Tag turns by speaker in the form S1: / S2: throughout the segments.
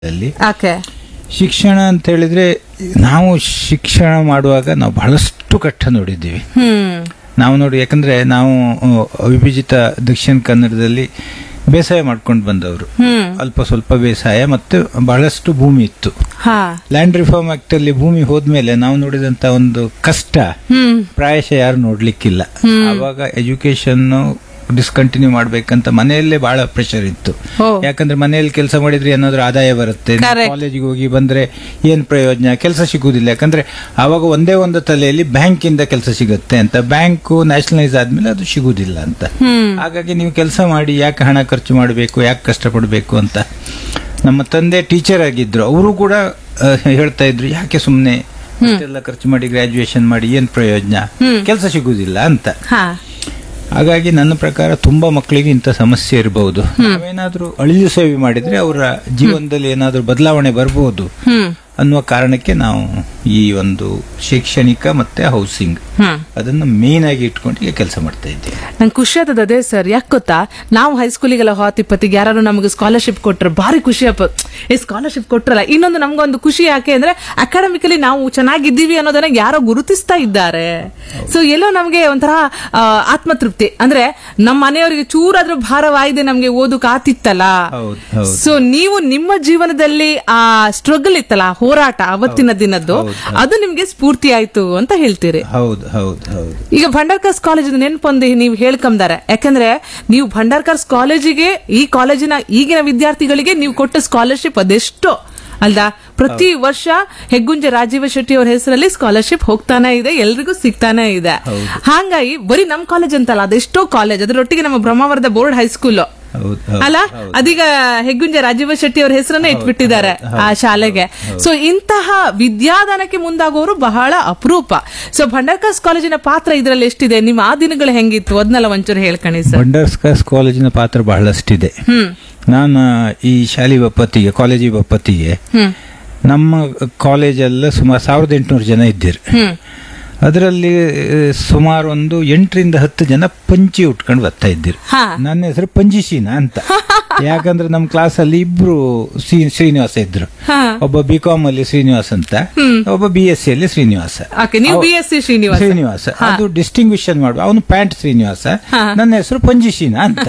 S1: ಅಲ್ಲಿ
S2: ಓಕೆ
S1: ಶಿಕ್ಷಣ ಅಂತ ಹೇಳಿದ್ರೆ ನಾವು ಶಿಕ್ಷಣ ಮಾಡುವಾಗ ನಾವು ಬಹಳಷ್ಟು ಕಷ್ಟ ನೋಡಿದ್ದೀವಿ
S2: ಹ್ಮ್
S1: ನಾವು ನೋಡಿ ಯಾಕಂದ್ರೆ ನಾವು ಅಹ್, ಅವಿಭಜಿತ ದಕ್ಷಿಣ ಕನ್ನಡದಲ್ಲಿ ಬೇಸಾಯ ಮಾಡ್ಕೊಂಡು ಬಂದವರು
S2: ಹ್ಮ್
S1: ಅಲ್ಪ ಸ್ವಲ್ಪ ಬೇಸಾಯ ಮತ್ತೆ ಬಹಳಷ್ಟು ಭೂಮಿ ಇತ್ತು
S2: ಹಾ
S1: ಲ್ಯಾಂಡ್ ರಿಫಾರ್ಮ್ ಆಕ್ಟ್ ಅಲ್ಲಿ ಭೂಮಿ ಹೋದ್ಮೇಲೆ ನಾವು ನೋಡಿದಂತ ಒಂದು ಕಷ್ಟ
S2: ಹ್ಮ್
S1: ಪ್ರಾಯಶಃ ಯಾರು ನೋಡ್ಲಿಕ್ಕಿಲ್ಲ ಆವಾಗ ಎಜುಕೇಶನ್ ಡಿಸ್ಕಂಟಿನ್ಯೂ ಮಾಡ್ಬೇಕಂತ ಮನೆಯಲ್ಲೇ ಬಹಳ ಪ್ರೆಷರ್ ಇತ್ತು
S2: ಓ.
S1: ಯಾಕಂದ್ರೆ ಮನೆಯಲ್ಲಿ ಕೆಲಸ ಮಾಡಿದ್ರೆ ಏನಾದ್ರೂ ಆದಾಯ ಬರುತ್ತೆ
S2: Correct.
S1: ಕಾಲೇಜಿಗೆ ಹೋಗಿ ಬಂದ್ರೆ ಏನ್ ಪ್ರಯೋಜನ ಕೆಲಸ ಸಿಗುವುದಿಲ್ಲ ಯಾಕಂದ್ರೆ ಆವಾಗ ಒಂದೇ ಒಂದು ತಲೆಯಲ್ಲಿ ಬ್ಯಾಂಕ್ ಇಂದ ಕೆಲಸ ಸಿಗುತ್ತೆ ಅಂತ ಬ್ಯಾಂಕ್ ನ್ಯಾಷನಲೈಸ್ ಆದ್ಮೇಲೆ ಅದು ಸಿಗುವುದಿಲ್ಲ ಅಂತ
S2: ಹ್ಮ್
S1: ಹಾಗಾಗಿ ನೀವು ಕೆಲಸ ಮಾಡಿ ಯಾಕೆ ಹಣ ಖರ್ಚು ಮಾಡಬೇಕು ಯಾಕೆ ಕಷ್ಟಪಡಬೇಕು ಅಂತ ನಮ್ಮ ತಂದೆ ಟೀಚರ್ ಆಗಿದ್ರು ಅವರು ಕೂಡ ಆ, ಹೇಳ್ತಾ ಇದ್ರು ಯಾಕೆ ಸುಮ್ಮನೆ ಎಲ್ಲ ಖರ್ಚು ಮಾಡಿ ಗ್ರಾಜುಯೇಷನ್ ಮಾಡಿ ಏನ್ ಪ್ರಯೋಜನ ಕೆಲಸ ಸಿಗುವುದಿಲ್ಲ ಅಂತ
S2: ಹಾ
S1: ಹಾಗಾಗಿ ನನ್ನ ಪ್ರಕಾರ ತುಂಬಾ ಮಕ್ಕಳಿಗೆ ಇಂಥ ಸಮಸ್ಯೆ ಇರಬಹುದು ನಾವೇನಾದ್ರೂ ಅಳಿಲು ಸೇವೆ ಮಾಡಿದ್ರೆ ಅವರ ಜೀವನದಲ್ಲಿ ಏನಾದ್ರೂ ಬದಲಾವಣೆ ಬರಬಹುದು
S2: ಹ್ಮ್
S1: ಅನ್ನುವ ಕಾರಣಕ್ಕೆ ನಾವು ಈ ಒಂದು ಶೈಕ್ಷಣಿಕ ಮತ್ತೆ ಹೌಸಿಂಗ್
S2: ಹ್ಮ್
S1: ಅದನ್ನು ಮೇನ್ ಆಗಿ ಇಟ್ಕೊಂಡು ಈಗ ಕೆಲಸ ಮಾಡ್ತಾ ಇದ್ದೇವೆ
S2: ನಂಗೆ ಖುಷಿ ಆದದ ಅದೇ ಸರ್ ಯಾಕೆ ಗೊತ್ತಾ ನಾವು ಹೈಸ್ಕೂಲಿಗೆಲ್ಲ ಹೋತಿಪ್ಪತ್ತಿಗೆ ಯಾರು ನಮಗೆ ಸ್ಕಾಲರ್ಶಿಪ್ ಕೊಟ್ರೆ ಭಾರಿ ಖುಷಿ ಅಪ್ಪ ಏ ಸ್ಕಾಲರ್ಶಿಪ್ ಕೊಟ್ರಲ್ಲ ಇನ್ನೊಂದು ನಮ್ಗೊಂದು ಖುಷಿ ಯಾಕೆ ಅಂದ್ರೆ ಅಕಾಡೆಮಿಕಲಿ ನಾವು ಚೆನ್ನಾಗಿದ್ದೀವಿ ಅನ್ನೋದನ್ನ ಯಾರೋ ಗುರುತಿಸ್ತಾ ಇದ್ದಾರೆ ಸೊ ಎಲ್ಲೋ ನಮಗೆ ಒಂಥರ ಆ, ಆತ್ಮತೃಪ್ತಿ ಅಂದ್ರೆ ನಮ್ಮ ಮನೆಯವರಿಗೆ ಚೂರಾದ್ರೂ ಭಾರವಾಗಿದೆ ನಮ್ಗೆ ಓದಕ್ ಆತಿತ್ತಲ್ಲ
S1: ಹೌದು ಹೌದು
S2: ಸೊ ನೀವು ನಿಮ್ಮ ಜೀವನದಲ್ಲಿ ಆ ಸ್ಟ್ರಗಲ್ ಇತ್ತಲ್ಲ ಹೋರಾಟ ಅವತ್ತಿನ ದಿನದ್ದು ಅದು ನಿಮ್ಗೆ ಸ್ಫೂರ್ತಿ ಆಯ್ತು ಅಂತ ಹೇಳ್ತೀರಿ
S1: ಹೌದು ಹೌದು ಹೌದು
S2: ಈಗ ಭಂಡಾರ್ಕರ್ಸ್ ಕಾಲೇಜ್ ನೆನ್ಪೊಂದು ನೀವು ಹೇಳ್ಕಂದಾರೆ ಯಾಕಂದ್ರೆ ನೀವು ಭಂಡಾರ್ಕರ್ಸ್ ಕಾಲೇಜಿಗೆ ಈ ಕಾಲೇಜಿನ ಈಗಿನ ವಿದ್ಯಾರ್ಥಿಗಳಿಗೆ ನೀವು ಕೊಟ್ಟ ಸ್ಕಾಲರ್ಶಿಪ್ ಅದೆಷ್ಟೋ ಅಲ್ದಾ ಪ್ರತಿ ವರ್ಷ ಹೆಗ್ಗುಂಜೆ ರಾಜೀವ ಶೆಟ್ಟಿ ಅವ್ರ ಹೆಸರಲ್ಲಿ ಸ್ಕಾಲರ್ಶಿಪ್ ಹೋಗ್ತಾನೆ ಇದೆ ಎಲ್ರಿಗೂ ಸಿಗ್ತಾನೆ ಇದೆ ಹಾಗಾಗಿ ಬರೀ ನಮ್ ಕಾಲೇಜ್ ಅಂತಲ್ಲ ಅದೆಷ್ಟೋ ಕಾಲೇಜ್ ಅದರೊಟ್ಟಿಗೆ ನಮ್ಮ ಬ್ರಹ್ಮಾವರದ ಬೋರ್ಡ್ ಹೈಸ್ಕೂಲ್
S1: ಹೌದು ಹೌದು
S2: ಅಲ್ಲ ಅದೀಗ ಹೆಗ್ಗುಂಜೆ ರಾಜೀವ ಶೆಟ್ಟಿ ಅವ್ರ ಹೆಸರನ್ನ ಇಟ್ಬಿಟ್ಟಿದ್ದಾರೆ ಆ ಶಾಲೆಗೆ ಸೊ ಇಂತಹ ವಿದ್ಯಾದಾನಕ್ಕೆ ಮುಂದಾಗುವವರು ಬಹಳ ಅಪರೂಪ ಸೊ ಭಂಡಾರ್ಕರ್ಸ್ ಕಾಲೇಜಿನ ಪಾತ್ರ ಇದರಲ್ಲಿ ಎಷ್ಟಿದೆ ನಿಮ್ಮ ಆ ದಿನಗಳು ಹೆಂಗಿತ್ತು ಅದನ್ನೆಲ್ಲ ಒಂಚೂರು ಹೇಳ್ಕಣಿ ಸರ್
S1: ಬಂಡರ್ಸ್ಕಾಸ್ ಕಾಲೇಜಿನ ಪಾತ್ರ ಬಹಳಷ್ಟಿದೆ
S2: ಹ್ಮ್
S1: ನಾನು ಈ ಶಾಲೆ ಬಪ್ಪತ್ತಿಗೆ ಕಾಲೇಜಿ ಬಪ್ಪತ್ತಿಗೆ
S2: ಹ್ಮ್
S1: ನಮ್ಮ ಕಾಲೇಜೆಲ್ಲ ಸುಮಾರು ಸಾವಿರದ ಎಂಟುನೂರು ಜನ ಇದ್ದೀರಿ
S2: ಹ್ಮ್
S1: ಅದರಲ್ಲಿ ಆ, ಸುಮಾರು ಒಂದು ಎಂಟರಿಂದ ಹತ್ತು ಜನ ಪಂಚಿ ಉಟ್ಕೊಂಡು ಬರ್ತಾ ಇದ್ದೀರಿ
S2: ಹಾ
S1: ನನ್ನ ಹೆಸರು ಪಂಜಿಶೀನ ಅಂತ ಯಾಕಂದ್ರೆ ನಮ್ಮ ಕ್ಲಾಸಲ್ಲಿ ಇಬ್ರು ಶ್ರೀ- ಶ್ರೀನಿವಾಸ ಇದ್ರು
S2: ಹಾ
S1: ಒಬ್ಬ ಬಿ ಕಾಮ್ ಅಲ್ಲಿ ಶ್ರೀನಿವಾಸ್ ಅಂತ ಒಬ್ಬ ಬಿ ಎಸ್ ಸಿ ಅಲ್ಲಿ ಶ್ರೀನಿವಾಸ
S2: ಓಕೆ ನೀವು B S C Srinivasa
S1: Srinivasa ಅದು ಡಿಸ್ಟಿಂಗ್ವಿಷನ್ ಮಾಡುವ ಅವನು ಪ್ಯಾಂಟ್ ಶ್ರೀನಿವಾಸ
S2: ಹಾ.
S1: ನನ್ನ ಹೆಸರು ಪಂಜಿಶೀನ ಅಂತ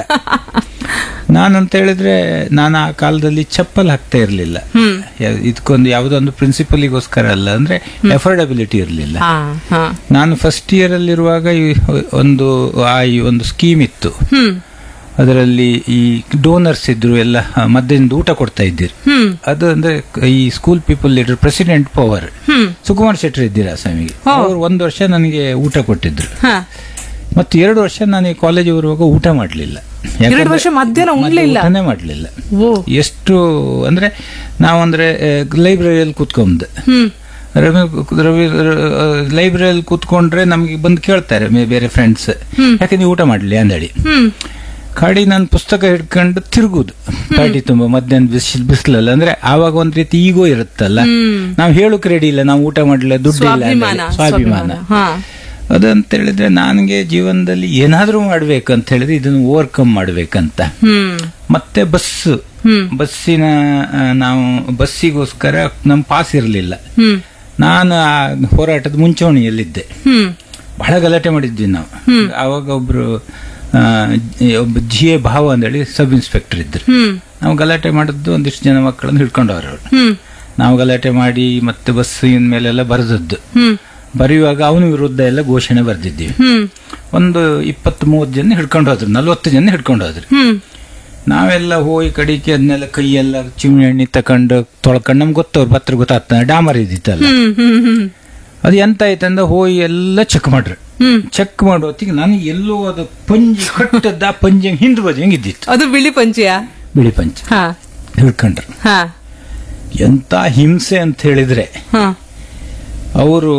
S1: ನಾನಂತ ಹೇಳಿದ್ರೆ ನಾನು ಆ ಕಾಲದಲ್ಲಿ ಚಪ್ಪಲ್ ಹಾಕ್ತಾ ಇರಲಿಲ್ಲ
S2: ಹ್ಮ್
S1: ಇದಕ್ಕೊಂದು ಯಾವುದೋ ಒಂದು ಪ್ರಿನ್ಸಿಪಲಿಗೋಸ್ಕರ ಅಲ್ಲ ಅಂದ್ರೆ ಎಫರ್ಡಬಿಲಿಟಿ ಇರಲಿಲ್ಲ
S2: ಹಾ ಹಾ
S1: ನಾನು ಫಸ್ಟ್ ಇಯರ್ ಅಲ್ಲಿರುವಾಗ ಈ ಒಂದು ಆ ಈ ಒಂದು ಸ್ಕೀಮ್ ಇತ್ತು
S2: ಹ್ಮ್
S1: ಅದರಲ್ಲಿ ಈ ಡೋನರ್ಸ್ ಇದ್ರು ಎಲ್ಲ ಮಧ್ಯದಿಂದ ಊಟ ಕೊಡ್ತಾ ಇದ್ದೀರಿ
S2: ಹ್ಮ್
S1: ಅದು ಅಂದ್ರೆ ಈ school people leader president power
S2: hmm
S1: Sukumar Shetty ಇದ್ದೀರಾ ಸ್ವಾಮಿಗೆ ಅವರು ಒಂದು ವರ್ಷ ನನಗೆ ಊಟ ಕೊಟ್ಟಿದ್ರು
S2: ಹಾ
S1: ಮತ್ತು ಎರಡು ವರ್ಷ ನಾನು ಈ ಕಾಲೇಜ್ ಬರುವಾಗ ಊಟ ಮಾಡಲಿಲ್ಲ
S2: ಎರಡು ವರ್ಷ ಮಧ್ಯಾಹ್ನ ಉಣ್ಲಿಲ್ಲ?
S1: ಊಟನೇ ಮಾಡಲಿಲ್ಲ
S2: ಓ
S1: ಎಷ್ಟು ಅಂದ್ರೆ ನಾವಂದ್ರೆ ಲೈಬ್ರರಿಯಲ್ಲಿ ಕೂತ್ಕೊಂಡ್
S2: ಹ್ಮ್
S1: ರವಿ ರವಿ ಲೈಬ್ರರಿಯಲ್ಲಿ ಕೂತ್ಕೊಂಡ್ರೆ ನಮಗೆ ಬಂದು ಕೇಳ್ತಾರೆ ಮೇ- ಬೇರೆ ಫ್ರೆಂಡ್ಸ್ ಯಾಕೆ ನೀವು ಊಟ ಮಾಡಲಿ ಅಂದಳಿ
S2: ಹ್ಮ್
S1: ಕಾಡಿ ನಾನು ಪುಸ್ತಕ ಹಿಡ್ಕೊಂಡು ತಿರುಗುದು ಪಾಟಿ ತುಂಬ ಮಧ್ಯಾಹ್ನ ಬಿಸಿಲು ಬಿಸಿಲಲ್ಲ ಅಂದ್ರೆ ಆವಾಗ ಒಂದ್ ರೀತಿ ಈಗೋ ಇರುತ್ತಲ್ಲ
S2: ಹ್ಮ್
S1: ನಾವು ಹೇಳಕ್ ರೆಡಿ ಇಲ್ಲ ನಾವು ಊಟ ಮಾಡಲಿಲ್ಲ ದುಡ್ಡು ಇಲ್ಲ
S2: ಸ್ವಾಭಿಮಾನ
S1: ಅಂದೇಳಿ. ಸ್ವಾಭಿಮಾನ
S2: ಹಾ
S1: ಅದಂತ ಹೇಳಿದ್ರೆ ನನಗೆ ಜೀವನದಲ್ಲಿ ಏನಾದ್ರೂ ಮಾಡ್ಬೇಕು ಅಂತ ಹೇಳಿದ್ರೆ ಇದನ್ನು ಓವರ್ಕಮ್ ಮಾಡ್ಬೇಕಂತ
S2: ಹ್ಮ್
S1: ಮತ್ತೆ ಬಸ್
S2: ಹ್ಮ್
S1: ಬಸ್ಸಿನ ಆ, ನಾವು ಬಸ್ಸಿಗೋಸ್ಕರ ನಮ್ ಪಾಸ್ ಇರಲಿಲ್ಲ
S2: ಹ್ಮ್
S1: ನಾನು ಆ ಹೋರಾಟದ ಮುಂಚೂಣಿಯಲ್ಲಿದ್ದೆ
S2: ಹ್ಮ್
S1: ಬಹಳ ಗಲಾಟೆ ಮಾಡಿದ್ವಿ ನಾವು ಆವಾಗ ಒಬ್ರು ಆ, ಒಬ್ಬ ಜಿ ಎ ಭಾವ ಅಂದೇಳಿ ಸಬ್ ಇನ್ಸ್ಪೆಕ್ಟರ್ ಇದ್ರು
S2: ಹ್ಮ್
S1: ನಾವು ಗಲಾಟೆ ಮಾಡಿದ್ದು ಒಂದಿಷ್ಟು ಜನ ಮಕ್ಕಳನ್ನು ಹಿಡ್ಕೊಂಡವ್ರು ಅವ್ರು
S2: ಹ್ಮ್
S1: ನಾವು ಗಲಾಟೆ ಮಾಡಿ ಮತ್ತೆ ಬಸ್ಸಿನ ಮೇಲೆಲ್ಲ ಬರೆದದ್ದು
S2: ಹ್ಮ್
S1: ಬರೆಯುವಾಗ ಅವನ ವಿರುದ್ಧ ಎಲ್ಲ ಘೋಷಣೆ ಬರೆದಿದ್ದೀವಿ
S2: ಹ್ಮ್
S1: ಒಂದು ಇಪ್ಪತ್ತು ಮೂವತ್ತು ಜನ ಹಿಡ್ಕೊಂಡು ಹೋದ್ರು ನಲ್ವತ್ತು ಜನ ಹಿಡ್ಕೊಂಡು ಹೋದ್ರು
S2: ಹ್ಮ್
S1: ನಾವೆಲ್ಲ ಹೋಗಿ ಕಡಿಕೆ ಅದನ್ನೆಲ್ಲ ಕೈಯೆಲ್ಲ ಚಿಮಣಿ ಎಣ್ಣೆ ತಕೊಂಡು ತೊಳ್ಕೊಂಡು ನಮ್ಗೆ ಗೊತ್ತವ್ರು ಪತ್ರ ಗೊತ್ತಾಗ್ತಾನೆ ಡಾಮರ್ ಇದ್ದಿತ್ತಲ್ಲ
S2: ಹ್ಮ್ ಹ್ಮ್ ಹ್ಮ್
S1: ಅದು ಎಂತ ಆಯ್ತಂದ ಹೋಗಿ ಎಲ್ಲ ಚೆಕ್ ಮಾಡ್ರಿ
S2: ಹ್ಮ್
S1: ಚೆಕ್ ಮಾಡೋ ಹೊತ್ತಿಗೆ ನಾನು ಎಲ್ಲೋ ಅದು ಪಂಜಿ ಕಟ್ಟದ ಆ ಪಂಜಿ ಹಂಗೆ ಹಿಂದ್ ಬದಿ ಹಂಗೆ ಇದ್ದಿತ್ತು
S2: ಅದು ಬಿಳಿ ಪಂಚಿಯ
S1: ಬಿಳಿ ಪಂಚ
S2: ಹಾ
S1: ಹಿಡ್ಕೊಂಡ್ರು
S2: ಹಾ
S1: ಎಂತ ಹಿಂಸೆ ಅಂತ ಹೇಳಿದ್ರೆ
S2: ಹಾ
S1: ಅವರು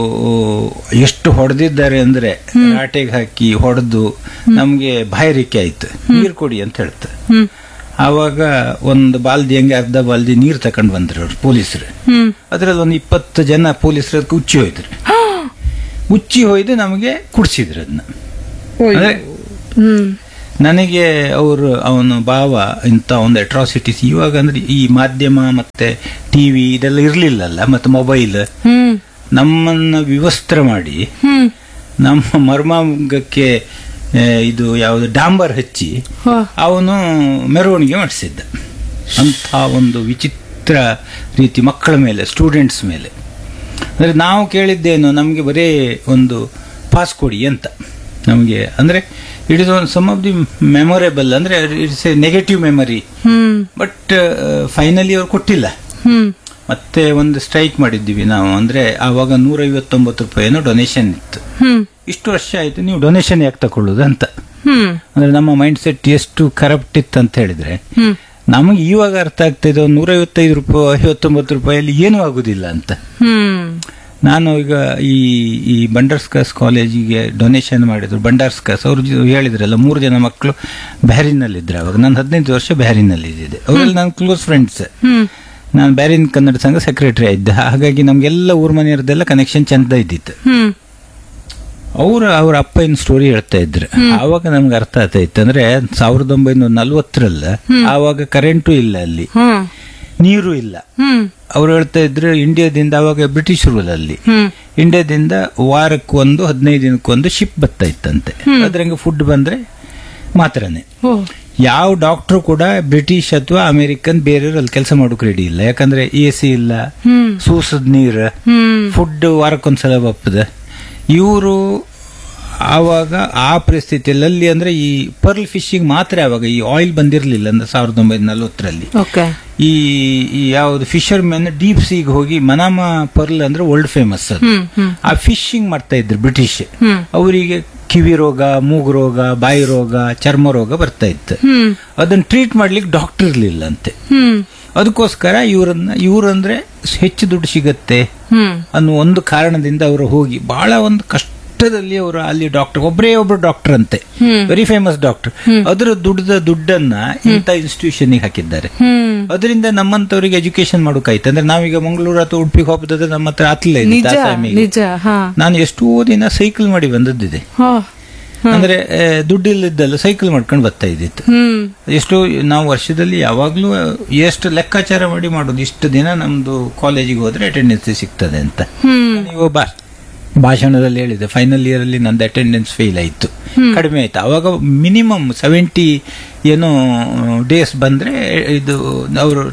S1: ಎಷ್ಟು ಹೊಡೆದಿದ್ದಾರೆ ಅಂದ್ರೆ ರಾಟೆಗೆ ಹಾಕಿ ಹೊಡೆದು ನಮ್ಗೆ ಬಾಯರಿಕೆ ಆಯ್ತು ನೀರು ಕೊಡಿ ಅಂತ ಹೇಳ್ತಾರೆ
S2: ಹ್ಮ್
S1: ಆವಾಗ ಒಂದು ಬಾಲ್ದಿ ಹಂಗೆ ಅರ್ಧ ಬಾಲ್ದಿ ನೀರು ತಕೊಂಡ್ ಬಂದ್ರು ಅವ್ರು ಪೊಲೀಸರು
S2: ಹ್ಮ್
S1: ಅದ್ರಲ್ಲಿ ಒಂದು ಇಪ್ಪತ್ತು ಜನ ಪೊಲೀಸರು ಅದಕ್ಕೆ ಉಚ್ಚಿ ಹೋಯ್ದ್ರು ಉಚ್ಚಿ ಹೋಯ್ದು ನಮಗೆ ಕುಡಿಸಿದ್ರು ಅದನ್ನ ಅಂದ್ರೆ
S2: ಹ್ಮ್
S1: ನನಗೆ ಅವರು ಅವನು ಭಾವ ಇಂಥ ಒಂದು ಅಟ್ರಾಸಿಟೀಸ್ ಇವಾಗ ಅಂದ್ರೆ ಈ ಮಾಧ್ಯಮ ಮತ್ತೆ ಟಿವಿ ಇದೆಲ್ಲ ಇರ್ಲಿಲ್ಲಲ್ಲ ಮತ್ತೆ ಮೊಬೈಲ್
S2: ಹ್ಮ್
S1: ನಮ್ಮನ್ನ ವಿವಸ್ತ್ರ ಮಾಡಿ
S2: ಹ್ಮ್
S1: ನಮ್ಮ ಮರ್ಮಾಂಗಕ್ಕೆ ಆ, ಇದು ಯಾವುದು ಡಾಂಬರ್ ಹಚ್ಚಿ
S2: ಹೋ.
S1: ಅವನು ಮೆರವಣಿಗೆ ಮಾಡಿಸಿದ್ದ ಅಂಥ ಒಂದು ವಿಚಿತ್ರ ರೀತಿ ಮಕ್ಕಳ ಮೇಲೆ ಸ್ಟೂಡೆಂಟ್ಸ್ ಮೇಲೆ ಅಂದರೆ ನಾವು ಕೇಳಿದ್ದೇನು ನಮಗೆ ಬರೀ ಒಂದು ಪಾಸ್ ಕೊಡಿ ಅಂತ ನಮಗೆ ಅಂದರೆ it is one some of the memorable ಅಂದರೆ it's a negative memory
S2: hmm
S1: but finally ಅವ್ರು ಕೊಟ್ಟಿಲ್ಲ
S2: ಹ್ಮ್
S1: ಮತ್ತೆ ಒಂದು ಸ್ಟ್ರೈಕ್ ಮಾಡಿದ್ದೀವಿ ನಾವು ಅಂದರೆ ಆವಾಗ ನೂರೈವತ್ತೊಂಬತ್ತು ರೂಪಾಯಿನೋ ಡೊನೇಷನ್ ಇತ್ತು
S2: ಹ್ಮ್
S1: ಇಷ್ಟು ವರ್ಷ ಆಯ್ತು ನೀವು ಡೊನೇಷನ್ ಯಾಕೆ ತಗೊಳ್ಳೋದು ಅಂತ
S2: ಹ್ಮ್
S1: ಅಂದ್ರೆ ನಮ್ಮ ಮೈಂಡ್ ಸೆಟ್ ಎಷ್ಟು ಕರಪ್ಟ್ ಇತ್ತು ಅಂತ ಹೇಳಿದ್ರೆ
S2: ಹ್ಮ್
S1: ನಮಗೆ ಇವಾಗ ಅರ್ಥ ಆಗ್ತಿದೆ ಒಂದು ನೂರೈವತ್ತೈದು ರೂಪಾಯಿ ಐವತ್ತೊಂಬತ್ತು ರೂಪಾಯಲ್ಲಿ ಏನೂ ಆಗುದಿಲ್ಲ ಅಂತ
S2: ಹ್ಮ್
S1: ನಾನು ಈಗ ಈ ಈ ಬಂಡರ್ಸ್ಕಾಸ್ ಕಾಲೇಜಿಗೆ ಡೊನೇಷನ್ ಮಾಡಿದ್ರು ಬಂಡಾರ್ಸ್ಕಾಸ್ ಅವರು ಹೇಳಿದ್ರಲ್ಲ ಮೂರು ಜನ ಮಕ್ಕಳು ಬ್ಯಾರಿನಲ್ಲಿದ್ರು ಅವಾಗ ನಾನು ಹದಿನೈದು ವರ್ಷ ಬ್ಯಾರಿನಲ್ಲಿ ಇದ್ದಿದ್ದೆ ಅವರೆಲ್ಲ ನನ್ನ ಕ್ಲೋಸ್ ಫ್ರೆಂಡ್ಸ್
S2: ಹ್ಮ್
S1: ನಾನು ಬ್ಯಾರಿನ್ ಕನ್ನಡ ಸಂಘ ಸೆಕ್ರೆಟರಿ ಆಗಿದ್ದೆ ಹಾಗಾಗಿ ನಮ್ಗೆಲ್ಲ ಊರ್ ಮನೆಯವ್ರದ್ದೆಲ್ಲ ಕನೆಕ್ಷನ್ ಚಂದ ಇದ್ದಿತ್ತು
S2: ಹ್ಮ್
S1: ಅವ್ರ ಅವ್ರ ಅಪ್ಪನ ಸ್ಟೋರಿ ಹೇಳ್ತಾ ಇದ್ರು ಆವಾಗ ನಮ್ಗೆ ಅರ್ಥ ಆಗ್ತಾ ಇತ್ತು ಅಂದ್ರೆ ಸಾವಿರದ ಒಂಬೈನೂರ ನಲ್ವತ್ತರಲ್ಲ ಆವಾಗ ಕರೆಂಟು ಇಲ್ಲ ಅಲ್ಲಿ
S2: ಹ್ಮ್
S1: ನೀರು ಇಲ್ಲ
S2: ಹ್ಮ್
S1: ಅವ್ರು ಹೇಳ್ತಾ ಇದ್ರು ಇಂಡಿಯಾದಿಂದ ಅವಾಗ ಬ್ರಿಟಿಷ್ ರೂಲ್ ಅಲ್ಲಿ
S2: ಹ್ಮ್
S1: ಇಂಡಿಯಾದಿಂದ ವಾರಕ್ಕೊಂದು ಹದಿನೈದು ದಿನಕ್ಕೊಂದು ಶಿಪ್ ಬರ್ತಾ ಇತ್ತಂತೆ ಅದ್ರಂಗೆ ಫುಡ್ ಬಂದ್ರೆ ಮಾತ್ರನೇ
S2: ಓ
S1: ಯಾವ ಡಾಕ್ಟರ್ ಕೂಡ ಬ್ರಿಟಿಷ್ ಅಥವಾ ಅಮೆರಿಕನ್ ಬೇರೆಯವ್ರಲ್ಲಿ ಕೆಲಸ ಮಾಡೋಕೆ ರೆಡಿ ಇಲ್ಲ ಯಾಕಂದ್ರೆ ಎ ಸಿ ಇಲ್ಲ
S2: ಹ್ಮ್
S1: ಸೂಸದ್ ನೀರು
S2: ಹ್ಮ್
S1: ಫುಡ್ ವಾರಕ್ಕೊಂದ್ಸಲ ಬಪ್ಪದ ಇವರು ಆವಾಗ ಆ ಪರಿಸ್ಥಿತಿಯಲ್ಲಿ ಅಲ್ಲಿ ಅಂದ್ರೆ ಈ ಪರ್ಲ್ ಫಿಶಿಂಗ್ ಮಾತ್ರ ಆವಾಗ ಈ ಆಯಿಲ್ ಬಂದಿರಲಿಲ್ಲ ಅಂದ್ರೆ ಸಾವಿರದ ಒಂಬೈನೂರ ನಲವತ್ತರಲ್ಲಿ
S2: ಓಕೆ
S1: ಈ ಈ ಯಾವುದು ಫಿಶರ್ ಮೆನ್ ಡೀಪ್ ಸೀಗ್ ಹೋಗಿ ಮನಾಮ ಪರ್ಲ್ ಅಂದ್ರೆ ವರ್ಲ್ಡ್ ಫೇಮಸ್ ಅದು
S2: ಹ್ಮ್ ಹ್ಮ್
S1: ಆ ಫಿಶಿಂಗ್ ಮಾಡ್ತಾ ಇದ್ರು ಬ್ರಿಟಿಷ್
S2: ಹ್ಮ್
S1: ಅವರಿಗೆ ಕಿವಿ ರೋಗ ಮೂಗು ರೋಗ ಬಾಯಿ ರೋಗ ಚರ್ಮ ರೋಗ ಬರ್ತಾ ಇತ್ತು
S2: ಹ್ಮ್
S1: ಅದನ್ನ ಟ್ರೀಟ್ ಮಾಡ್ಲಿಕ್ಕೆ ಡಾಕ್ಟರ್ ಇರ್ಲಿಲ್ಲ ಅಂತೆ
S2: ಹ್ಮ್
S1: ಅದಕ್ಕೋಸ್ಕರ ಇವರನ್ನ ಇವರಂದ್ರೆ ಹೆಚ್ಚು ದುಡ್ಡು ಸಿಗತ್ತೆ
S2: ಹ್ಮ್
S1: ಅನ್ನೋ ಒಂದು ಕಾರಣದಿಂದ ಅವರು ಹೋಗಿ ಬಹಳ ಒಂದು ಕಷ್ಟದಲ್ಲಿ ಅವರು ಅಲ್ಲಿ ಡಾಕ್ಟರ್ ಒಬ್ಬರೇ ಒಬ್ರು ಡಾಕ್ಟರ್ ಅಂತೆ
S2: ಹ್ಮ್.
S1: ವೆರಿ ಫೇಮಸ್ ಡಾಕ್ಟರ್ ಅದರ ದುಡ್ಡದ ದುಡ್ಡನ್ನ ಇಂಥ ಇನ್ಸ್ಟಿಟ್ಯೂಷನ್ ಹಾಕಿದ್ದಾರೆ
S2: ಹ್ಮ್
S1: ಅದರಿಂದ ನಮ್ಮಂತವರಿಗೆ ಎಜುಕೇಶನ್ ಮಾಡೋಕಾಯ್ತು ಅಂದ್ರೆ ನಾವೀಗ ಮಂಗಳೂರು ಅಥವಾ ಉಡುಪಿಗೆ ಹೋಗ್ಬೋದಾದ್ರೆ ನಮ್ಮ ಹತ್ರ ಆತ್ಲೇ ಇದೆ,
S2: ನಿಜ
S1: ತಾಸಾಮಿಗೆ.
S2: ನಿಜ ಹಾ
S1: ನಾನು ಎಷ್ಟೋ ದಿನ ಸೈಕಲ್ ಮಾಡಿ ಬಂದದ್ದಿದೆ
S2: ಹೋ
S1: ಅಂದ್ರೆ ಆ, ದುಡ್ಡಿಲ್ಲದಲ್ಲ ಸೈಕಲ್ ಮಾಡ್ಕೊಂಡು ಬರ್ತಾ ಇದ್ದಿತ್ತು
S2: ಹ್ಮ್
S1: ಎಷ್ಟೋ ನಾವು ವರ್ಷದಲ್ಲಿ ಯಾವಾಗ್ಲೂ ಎಷ್ಟು ಲೆಕ್ಕಾಚಾರ ಮಾಡಿ ಮಾಡೋದು ಇಷ್ಟು ದಿನ ನಮ್ದು ಕಾಲೇಜಿಗೆ ಹೋದ್ರೆ ಅಟೆಂಡೆನ್ಸ್ ಸಿಗ್ತದೆ ಅಂತ
S2: ಹ್ಮ್
S1: ನೀವು ಬಾ ಭಾಷಣದಲ್ಲಿ ಹೇಳಿದೆ ಫೈನಲ್ ಇಯರ್ ಅಲ್ಲಿ ನಂದು ಅಟೆಂಡೆನ್ಸ್ ಫೇಲ್ ಆಯ್ತು ಕಡಿಮೆ ಆಯ್ತು ಅವಾಗ ಮಿನಿಮಮ್ ಸೆವೆಂಟಿ ಏನೋ ಡೇಸ್ ಬಂದ್ರೆ ಇದು ಅವರು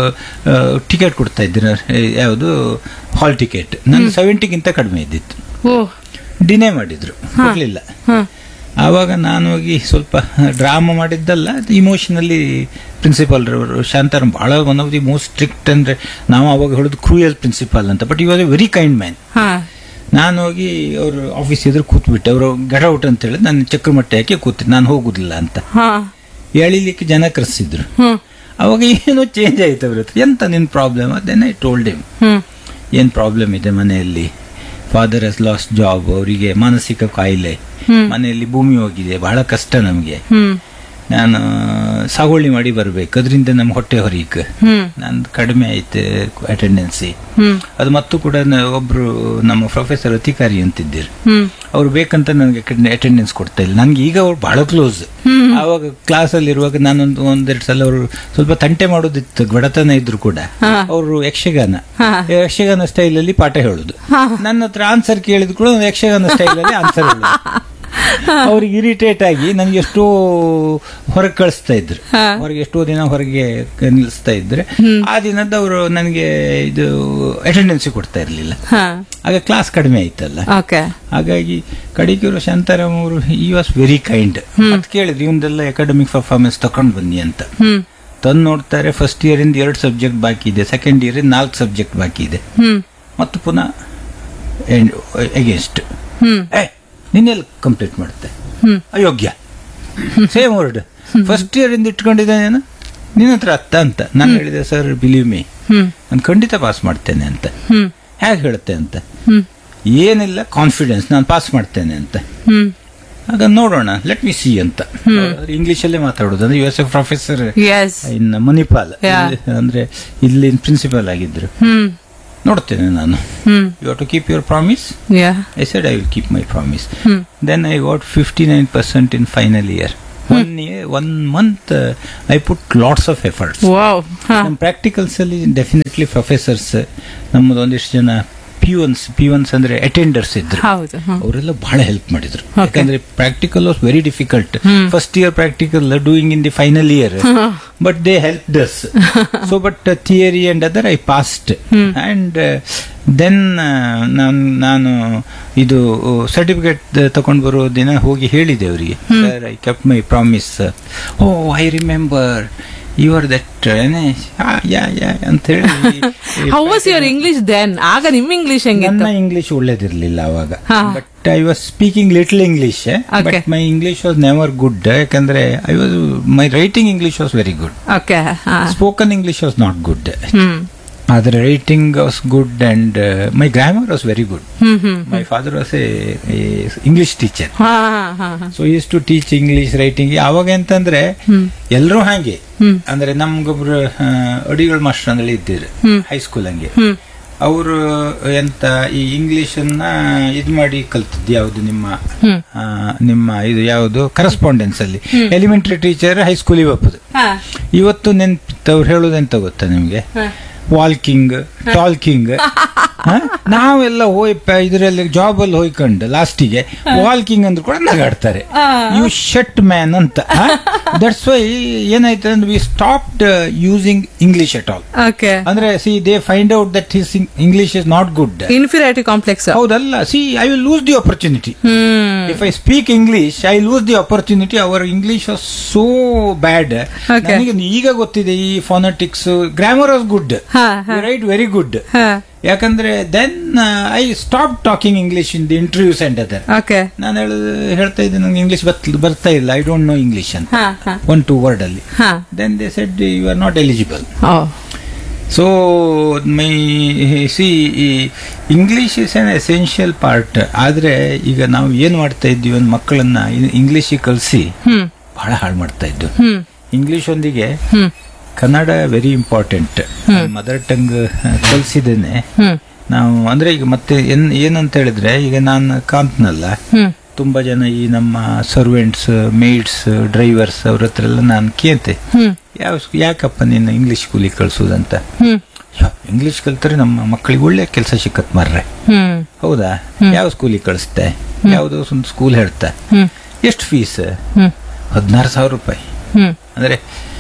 S1: ಟಿಕೆಟ್ ಕೊಡ್ತಾ ಇದ್ರು ಯಾವುದು ಹಾಲ್ ಟಿಕೆಟ್ ನಂದು ಸೆವೆಂಟಿಗಿಂತ ಕಡಿಮೆ ಇದ್ದಿತ್ತು
S2: ಓ
S1: ಡಿನೇ ಮಾಡಿದ್ರು ಕೊಡ್ಲಿಲ್ಲ
S2: ಹಾ
S1: ಆವಾಗ ನಾನು ಹೋಗಿ ಸ್ವಲ್ಪ ಡ್ರಾಮಾ ಮಾಡಿದ್ದಲ್ಲ ಇಮೋಷನಲಿ ಪ್ರಿನ್ಸಿಪಾಲ್ ರವರು ಶಾಂತಾರಾಮ್ ಬಹಳ one of the most strict ಅಂದ್ರೆ ನಾವು ಅವಾಗ ಹೇಳೋದು ಕ್ರೂಯಲ್ ಪ್ರಿನ್ಸಿಪಾಲ್ ಅಂತ ಬಟ್ ಇವಾಗ ವೆರಿ ಕೈಂಡ್ ಮ್ಯಾನ್
S2: ಹಾ
S1: ನಾನು ಹೋಗಿ ಅವರು ಆಫೀಸ್ ಎದುರು ಕೂತ್ಬಿಟ್ಟೆ ಅವರು ಗಡೌಟ್ ಅಂತ ಹೇಳಿ ನಾನು ಚಕ್ರಮಟ್ಟೆ ಹಾಕಿ ಕೂತಿದ್ದೆ ನಾನು ಹೋಗುದಿಲ್ಲ ಅಂತ
S2: ಹಾ
S1: ಎಳಿಲಿಕ್ಕೆ ಜನ ಕರೆಸಿದ್ರು
S2: ಹ್ಮ್
S1: ಅವಾಗ ಏನೋ ಚೇಂಜ್ ಆಯ್ತು ಅವ್ರ ಹತ್ರ ಎಂತ ನಿನ್ ಪ್ರಾಬ್ಲಮ್ ಅದೇನೆ ಐ ಟೋಲ್ಡ್ ಹಿಮ್
S2: ಹ್ಮ್
S1: ಏನ್ ಪ್ರಾಬ್ಲಮ್ ಇದೆ ಮನೆಯಲ್ಲಿ ಫಾದರ್ ಹಸ್ ಲಾಸ್ಟ್ ಜಾಬ್ ಅವರಿಗೆ ಮಾನಸಿಕ ಕಾಯಿಲೆ
S2: ಹ್ಮ್.
S1: ಮನೆಯಲ್ಲಿ ಭೂಮಿ ಹೋಗಿದೆ ಬಹಳ ಕಷ್ಟ ನಮಗೆ
S2: ಹ್ಮ್
S1: ನಾನು ಸಾಗುವಳಿ ಮಾಡಿ ಬರ್ಬೇಕು ಅದರಿಂದ ನಮ್ಮ ಹೊಟ್ಟೆ ಹೊರೀಕ್
S2: ಹ್ಮ್
S1: ನಂದು ಕಡಿಮೆ ಆಯ್ತು ಅಟೆಂಡೆನ್ಸಿ
S2: ಹ್ಮ್
S1: ಅದು ಮತ್ತು ಕೂಡ ನ- ಒಬ್ರು ನಮ್ಮ ಪ್ರೊಫೆಸರ್ ಅಧಿಕಾರಿ ಅಂತಿದ್ದರು
S2: ಹ್ಮ್
S1: ಅವ್ರು ಬೇಕಂತ ನನಗೆ ಅಟೆಂಡೆನ್ಸ್ ಕೊಡ್ತಾ ಇಲ್ಲ ನನ್ಗೆ ಈಗ ಅವ್ರು ಬಹಳ ಕ್ಲೋಸ್ ಆವಾಗ ಕ್ಲಾಸ್ ಅಲ್ಲಿ ಇರುವಾಗ ನಾನೊಂದು ಒಂದೆರಡು ಸಲ ಅವರು ಸ್ವಲ್ಪ ತಂಟೆ ಮಾಡೋದಿತ್ತು ಬಡತನ ಇದ್ರು ಕೂಡ ಅವರು ಯಕ್ಷಗಾನ
S2: ಹಾ.
S1: ಯಕ್ಷಗಾನ ಸ್ಟೈಲ್ ಅಲ್ಲಿ ಪಾಠ ಹೇಳುದು ನನ್ನ ಹತ್ರ ಆನ್ಸರ್ ಕೇಳಿದ್ ಕೂಡ ಒಂದು ಯಕ್ಷಗಾನ ಸ್ಟೈಲ್ ಅಲ್ಲಿ ಆನ್ಸರ್ ಹೇಳುದು ಅವ್ರಿಗೆ ಇರಿಟೇಟ್ ಆಗಿ ನನಗೆ ಎಷ್ಟೋ ಹೊರಗೆ ಕಳಿಸ್ತಾ ಇದ್ರು ಹೊರಗೆ ಎಷ್ಟೋ ದಿನ ಹೊರಗೆ ಕ- ನಿಲ್ಲಿಸ್ತಾ ಇದ್ರೆ ಆ ದಿನದ ಅವರು ನನಗೆ ಇದು ಅಟೆಂಡೆನ್ಸ್ ಕೊಡ್ತಾ ಇರ್ಲಿಲ್ಲ
S2: ಹಾ
S1: ಆಗ ಕ್ಲಾಸ್ ಕಡಿಮೆ ಆಯ್ತಲ್ಲ
S2: ಓಕೆ
S1: ಹಾಗಾಗಿ ಕಡಿಕೂರು ಶಾಂತಾರಾಮ್ ಅವರು ಈ ವಾಸ್ ವೆರಿ ಕೈಂಡ್ ಮತ್ತೆ ಕೇಳಿದ್ರು ಇವನ್ನೆಲ್ಲ ಅಕಾಡೆಮಿಕ್ ಪರ್ಫಾರ್ಮೆನ್ಸ್ ತಗೊಂಡು ಬನ್ನಿ ಅಂತ
S2: ಹ್ಮ್
S1: ತಂದು ನೋಡ್ತಾರೆ ಫಸ್ಟ್ ಇಯರ್ ಇಂದ ಎರಡು ಸಬ್ಜೆಕ್ಟ್ ಬಾಕಿ ಇದೆ ಸೆಕೆಂಡ್ ಇಯರ್ ಇಂದ ನಾಲ್ಕು ಸಬ್ಜೆಕ್ಟ್ ಬಾಕಿ ಇದೆ
S2: ಹ್ಮ್
S1: ಮತ್ತು ಪುನಃ ಅಗೇನ್ಸ್ಟ್
S2: ಹ್ಮ್
S1: ಏ ನಿನ್ನೆಲ್ಲ ಕಂಪ್ಲೀಟ್ ಮಾಡುತ್ತೆ
S2: ಹ್ಮ್
S1: ಅಯೋಗ್ಯ ಸೇಮ್ ವರ್ಡ್ ಫಸ್ಟ್ ಇಯರ್ ಇಂದ ಇಟ್ಕೊಂಡಿದ್ದೇನೆ ನಾನು ನಿನ್ನ ಹತ್ರ ಅತ್ತ ಅಂತ ನಾನು ಹೇಳಿದೆ ಸರ್ ಬಿಲೀವ್ ಮೀ
S2: ಹ್ಮ್
S1: ನಾನು ಖಂಡಿತ ಪಾಸ್ ಮಾಡ್ತೇನೆ ಅಂತ
S2: ಹ್ಮ್
S1: ಹೇಗೆ ಹೇಳುತ್ತೆ ಅಂತ
S2: ಹ್ಮ್
S1: ಏನಿಲ್ಲ ಕಾನ್ಫಿಡೆನ್ಸ್ ನಾನು ಪಾಸ್ ಮಾಡ್ತೇನೆ ಅಂತ
S2: ಹ್ಮ್
S1: ಆಗ ನೋಡೋಣ ಲೆಟ್ ಮಿ ಸಿ ಅಂತ ಇಂಗ್ಲಿಷ್ ಅಲ್ಲೇ ಮಾತಾಡೋದು ಅಂದ್ರೆ U S A professor
S2: is
S1: in Manipal
S2: Yeah.
S1: ಇಲ್ಲಿ- ಅಂದ್ರೆ ಇಲ್ಲಿ ಪ್ರಿನ್ಸಿಪಲ್ ಆಗಿದ್ರು
S2: ಹ್ಮ್
S1: ನೋಡ್ತೇನೆ ನಾನು
S2: hmm
S1: you to keep your promise
S2: ya
S1: I said I will keep my promise
S2: hmm
S1: then I got fifty nine percent in final year one one month I put lots of efforts
S2: wow ಹಾ
S1: ನಮ್ಮ practicals ಅಲ್ಲಿ definitely professors ನಮ್ಮದು ಒಂದಿಷ್ಟು ಜನ ಪಿಯೂನ್ಸ್ ಪಿಯೂನ್ಸ್ ಅಂದ್ರೆ attenders ಇದ್ರು
S2: ಹೌದು ಹ್ಮ್.
S1: ಅವರೆಲ್ಲ ಬಹಳ ಹೆಲ್ಪ್ ಮಾಡಿದ್ರು ಯಾಕಂದ್ರೆ practical was very difficult first year practical doing in the final year but they help does so but theory and other I passed and then ನಾನು ನಾನು ಇದು ಸರ್ಟಿಫಿಕೇಟ್ ತಗೊಂಡು ಬರೋ ದಿನ ಹೋಗಿ ಹೇಳಿದೆ ಅವರಿಗೆ sir I kept my promise oh I remember you are that ya ya ಅಂತ ಹೇಳಿ
S2: how was your English then ಆಗ ನಿಮ್ ಇಂಗ್ಲಿಷ್ ಹೆಂಗಿತ್ತು
S1: ನನ್ನ ಇಂಗ್ಲಿಷ್ ಒಳ್ಳೇದಿರ್ಲಿಲ್ಲ ಅವಾಗ
S2: ಹಾ.
S1: But I was speaking little English
S2: Okay.
S1: But my English was never good ಯಾಕಂದ್ರೆ I was my writing English was very good
S2: okay
S1: spoken English was not good
S2: hmm
S1: ಆದ್ರೆ writing was good and my grammar was very good
S2: hmm hmm
S1: my father was a English teacher
S2: ಹಾ ಹಾ ಹಾ ಹಾ
S1: so is to teach English writing ಅವಾಗ ಎಂತಂದ್ರೆ ಎಲ್ಲರೂ ಹಾಗೆ
S2: ಹ್ಮ್.
S1: ಅಂದ್ರೆ ನಮ್ಗೊಬ್ರು ಆ, ಅಡಿಗಳ ಮಾಸ್ಟರ್ ಅಂದ್ರೆ ಇದ್ದಿದ್ರು ಹೈಸ್ಕೂಲ್ ಹಂಗೆ
S2: ಹ್ಮ್
S1: ಅವರು ಎಂತ ಈ ಇಂಗ್ಲಿಷ್ ಅನ್ನ ಇದ್ ಮಾಡಿ ಕಲ್ತದ್ದು ಯಾವುದು ನಿಮ್ಮ
S2: ಹ್ಮ್.
S1: ಆ, ನಿಮ್ಮ ಇದು ಯಾವುದು ಕರೆಸ್ಪಾಂಡೆನ್ಸ್ ಅಲ್ಲಿ ಎಲಿಮೆಂಟರಿ ಟೀಚರ್ ಹೈಸ್ಕೂಲಿಗೆ ಒಪ್ಪದು
S2: ಹಾ
S1: ಇವತ್ತು ನೆನ್ಪಿತ್ತು ಅವ್ರು ಹೇಳೋದು ಎಂತ ಗೊತ್ತಾ ನಿಮ್ಗೆ
S2: ಹಾ.
S1: ವಾಲ್ಕಿಂಗ್ ಟಾಲ್ಕಿಂಗ್ ನಾವೆಲ್ಲ ಹೋಯ್ ಇದರಲ್ಲಿ ಜಾಬ್ ಅಲ್ಲಿ ಹೋಯ್ಕೊಂಡು ಲಾಸ್ಟಿಗೆ ವಾಲ್ಕಿಂಗ್ ಅಂದ್ರೂ ಕೂಡ ನಗಾಡ್ತಾರೆ
S2: ಆ.
S1: ಯು ಶಟ್ ಮ್ಯಾನ್ ಅಂತ ದಟ್ಸ್ ವೈ ಏನಾಯ್ತು ಅಂದ್ರೆ we stopped using English at all
S2: okay
S1: ಅಂದ್ರೆ see they find out that his English is not good
S2: inferiority complex
S1: ಹೌದಲ್ಲ see I will lose the opportunity
S2: hmm
S1: if I speak English I lose the opportunity our English was so bad
S2: Okay.
S1: ನನಗೆ ಈಗ ಗೊತ್ತಿದೆ ಈ phonetics grammar was good
S2: ಹಾ, ಹಾ.
S1: Right very good
S2: ಹಾ
S1: ಯಾಕಂದ್ರೆ then I stop talking English in the interviews and other
S2: okay
S1: ನಾನು ಹೇಳುದು ಹೇಳ್ತಾ ಇದ್ದೆ ನಂಗೆ ಇಂಗ್ಲಿಷ್ ಬರ್ತಾ ಇಲ್ಲ ಐ ಡೋಂಟ್ ನೋ ಇಂಗ್ಲಿಷ್ ಅಂತ
S2: ಹಾ ಹಾ
S1: ಒನ್ ಟು ವರ್ಡ್ ಅಲ್ಲಿ
S2: ಹಾ
S1: then they said you are not eligible
S2: oh
S1: so my see ಈ English is an essential part ಆದ್ರೆ ಈಗ ನಾವು ಏನ್ ಮಾಡ್ತಾ ಇದ್ದೀವಿ ಒಂದು ಮಕ್ಕಳನ್ನ ಇಂಗ್ಲಿಷಿಗೆ ಕಲಿಸಿ
S2: ಹ್ಮ್
S1: ಬಹಳ ಹಾಳು ಮಾಡ್ತಾ ಇದ್ದು
S2: ಹ್ಮ್
S1: ಇಂಗ್ಲಿಷ್ ಒಂದಿಗೆ
S2: hmm
S1: Kannada very important mother tongue ಕಲಿಸಿದ್ದೇನೆ
S2: ಹ್ಮ್
S1: ನಾವು ಅಂದ್ರೆ ಈಗ ಮತ್ತೆ ಏನ್ ಏನಂತ ಹೇಳಿದ್ರೆ ಈಗ ನಾನು ಕಾಂತ್ನಲ್ಲ
S2: ಹ್ಮ್
S1: ತುಂಬಾ ಜನ ಈ ನಮ್ಮ ಸರ್ವೆಂಟ್ಸ್ ಮೇಡ್ಸ್ ಡ್ರೈವರ್ಸ್ ಅವ್ರ ಹತ್ರ ಎಲ್ಲ ನಾನು ಕೇಳ್ತೆ
S2: ಹ್ಮ್
S1: ಯಾವ ಯಾಕಪ್ಪ ನೀನು ಇಂಗ್ಲಿಷ್ ಸ್ಕೂಲಿಗೆ ಕಳ್ಸೋದಂತ
S2: ಹ್ಮ್
S1: ಇಂಗ್ಲಿಷ್ ಕಲ್ತರೆ ನಮ್ಮ ಮಕ್ಕಳಿಗೆ ಒಳ್ಳೆ ಕೆಲಸ ಸಿಕ್ಕತ್ ಮಾರ್ರೆ
S2: ಹ್ಮ್
S1: ಹೌದಾ ಯಾವ ಸ್ಕೂಲಿಗೆ ಕಳಿಸ್ತೆ ಯಾವುದೋ ಒಂದು ಸ್ಕೂಲ್ ಹೇಳ್ತಾ
S2: ಹ್ಮ್
S1: ಎಷ್ಟು ಫೀಸ್
S2: ಹ್ಮ್
S1: ಹದಿನಾರು ಸಾವಿರ ರೂಪಾಯಿ
S2: ಹ್ಮ್
S1: ಅಂದ್ರೆ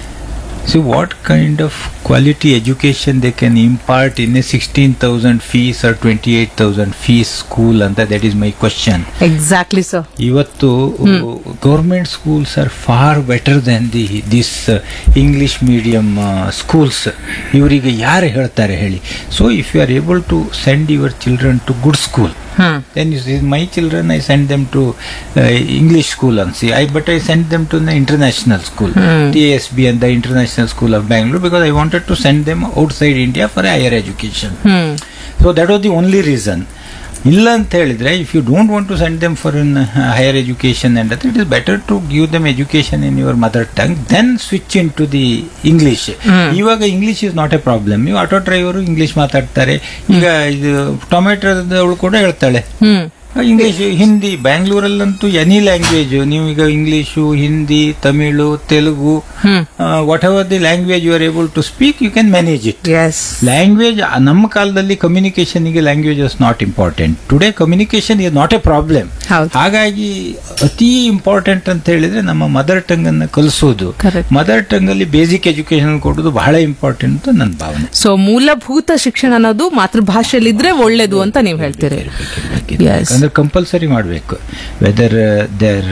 S1: see what kind of quality education they can impart in a sixteen thousand fees or twenty eight thousand fees school ಅಂತ that is my question
S2: exactly sir
S1: ಇವತ್ತು government schools are far better then the this English medium schools ಇವರಿಗೆ ಯಾರು ಹೇಳ್ತಾರೆ ಹೇಳಿ so if you are able to send your children to good school
S2: hmm
S1: then you see my children i send them to uh, english school and see i but i sent them to the international school tsb and the international school of bangalore because i wanted to send them outside india for higher education
S2: hmm
S1: so that was the only reason ಇಲ್ಲ ಅಂತ ಹೇಳಿದ್ರೆ if you don't want to send them for in higher education and it is better to give them education in your mother tongue then switch into the English ಇವಾಗ English is not a problem ನೀವು auto driver English ಮಾತಾಡ್ತಾರೆ ಈಗ ಇದು ಟೊಮೆಟೊದವಳು ಕೂಡ ಹೇಳ್ತಾಳೆ
S2: hmm
S1: English Hindi ಬ್ಯಾಂಗ್ಳೂರಲ್ಲಂತೂ any language ನೀವು ಈಗ English Hindi Tamil Telugu
S2: hmm
S1: whatever the language you are able to speak you can manage it
S2: as
S1: language ನಮ್ಮ ಕಾಲದಲ್ಲಿ ಕಮ್ಯುನಿಕೇಶನ್ ಗೆ language is not important today communication is not a problem
S2: ಹೌದು.
S1: ಹಾಗಾಗಿ ಅತಿ important ಅಂತ ಹೇಳಿದ್ರೆ ನಮ್ಮ ಮದರ್ ಟಂಗ್ ಅನ್ನು ಕಲಿಸೋದು
S2: Correct.
S1: ಮದರ್ ಟಂಗ್ ಅಲ್ಲಿ ಬೇಸಿಕ್ ಎಜುಕೇಶನ್ ಕೊಡೋದು ಬಹಳ ಇಂಪಾರ್ಟೆಂಟ್ ಅಂತ ನನ್ನ ಭಾವನೆ
S2: ಸೊ ಮೂಲಭೂತ ಶಿಕ್ಷಣ ಅನ್ನೋದು ಮಾತೃಭಾಷೆಯಲ್ಲಿದ್ರೆ ಒಳ್ಳೇದು ಅಂತ ನೀವು ಹೇಳ್ತೀರಿ Yes.
S1: ಅಂದ್ರೆ ಕಂಪಲ್ಸರಿ ಮಾಡಬೇಕು whether they're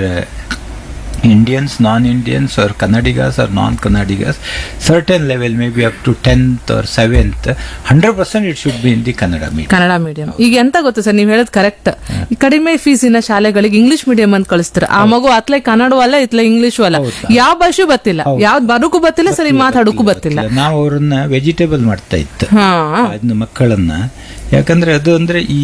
S1: Indians non Indians or Kannadigas or non Kannadigas certain level maybe up to tenth or seventh hundred percent it should be in the Kannada medium
S2: Kannada medium ಈಗ ಎಂತ ಗೊತ್ತಾ ಸರ್ ನೀವು ಹೇಳೋದು ಕರೆಕ್ಟ್ ಈ ಕಡಿಮೆ ಫೀಸಿನ ಶಾಲೆಗಳಿಗೆ ಇಂಗ್ಲಿಷ್ ಮೀಡಿಯಂ ಅಂತ ಕಳಿಸ್ತಾರೆ ಆ ಮಗು ಅತ್ಲೆ ಕನ್ನಡವೂ ಅಲ್ಲ ಇತ್ಲೆ ಇಂಗ್ಲಿಷು ಅಲ್ಲ ಯಾವ ಭಾಷೆ ಗೊತ್ತಿಲ್ಲ ಯಾವ್ದು ಬರೋಕು ಗೊತ್ತಿಲ್ಲ ಸರಿ ಮಾತಾಡೋಕು ಗೊತ್ತಿಲ್ಲ
S1: ನಾವು ಅವ್ರನ್ನ ವೆಜಿಟೇಬಲ್ ಮಾಡ್ತಾ ಇತ್ತು
S2: ಹಾ
S1: ಅದನ್ನ ಮಕ್ಕಳನ್ನ ಯಾಕಂದ್ರೆ ಅದು ಅಂದ್ರೆ ಈ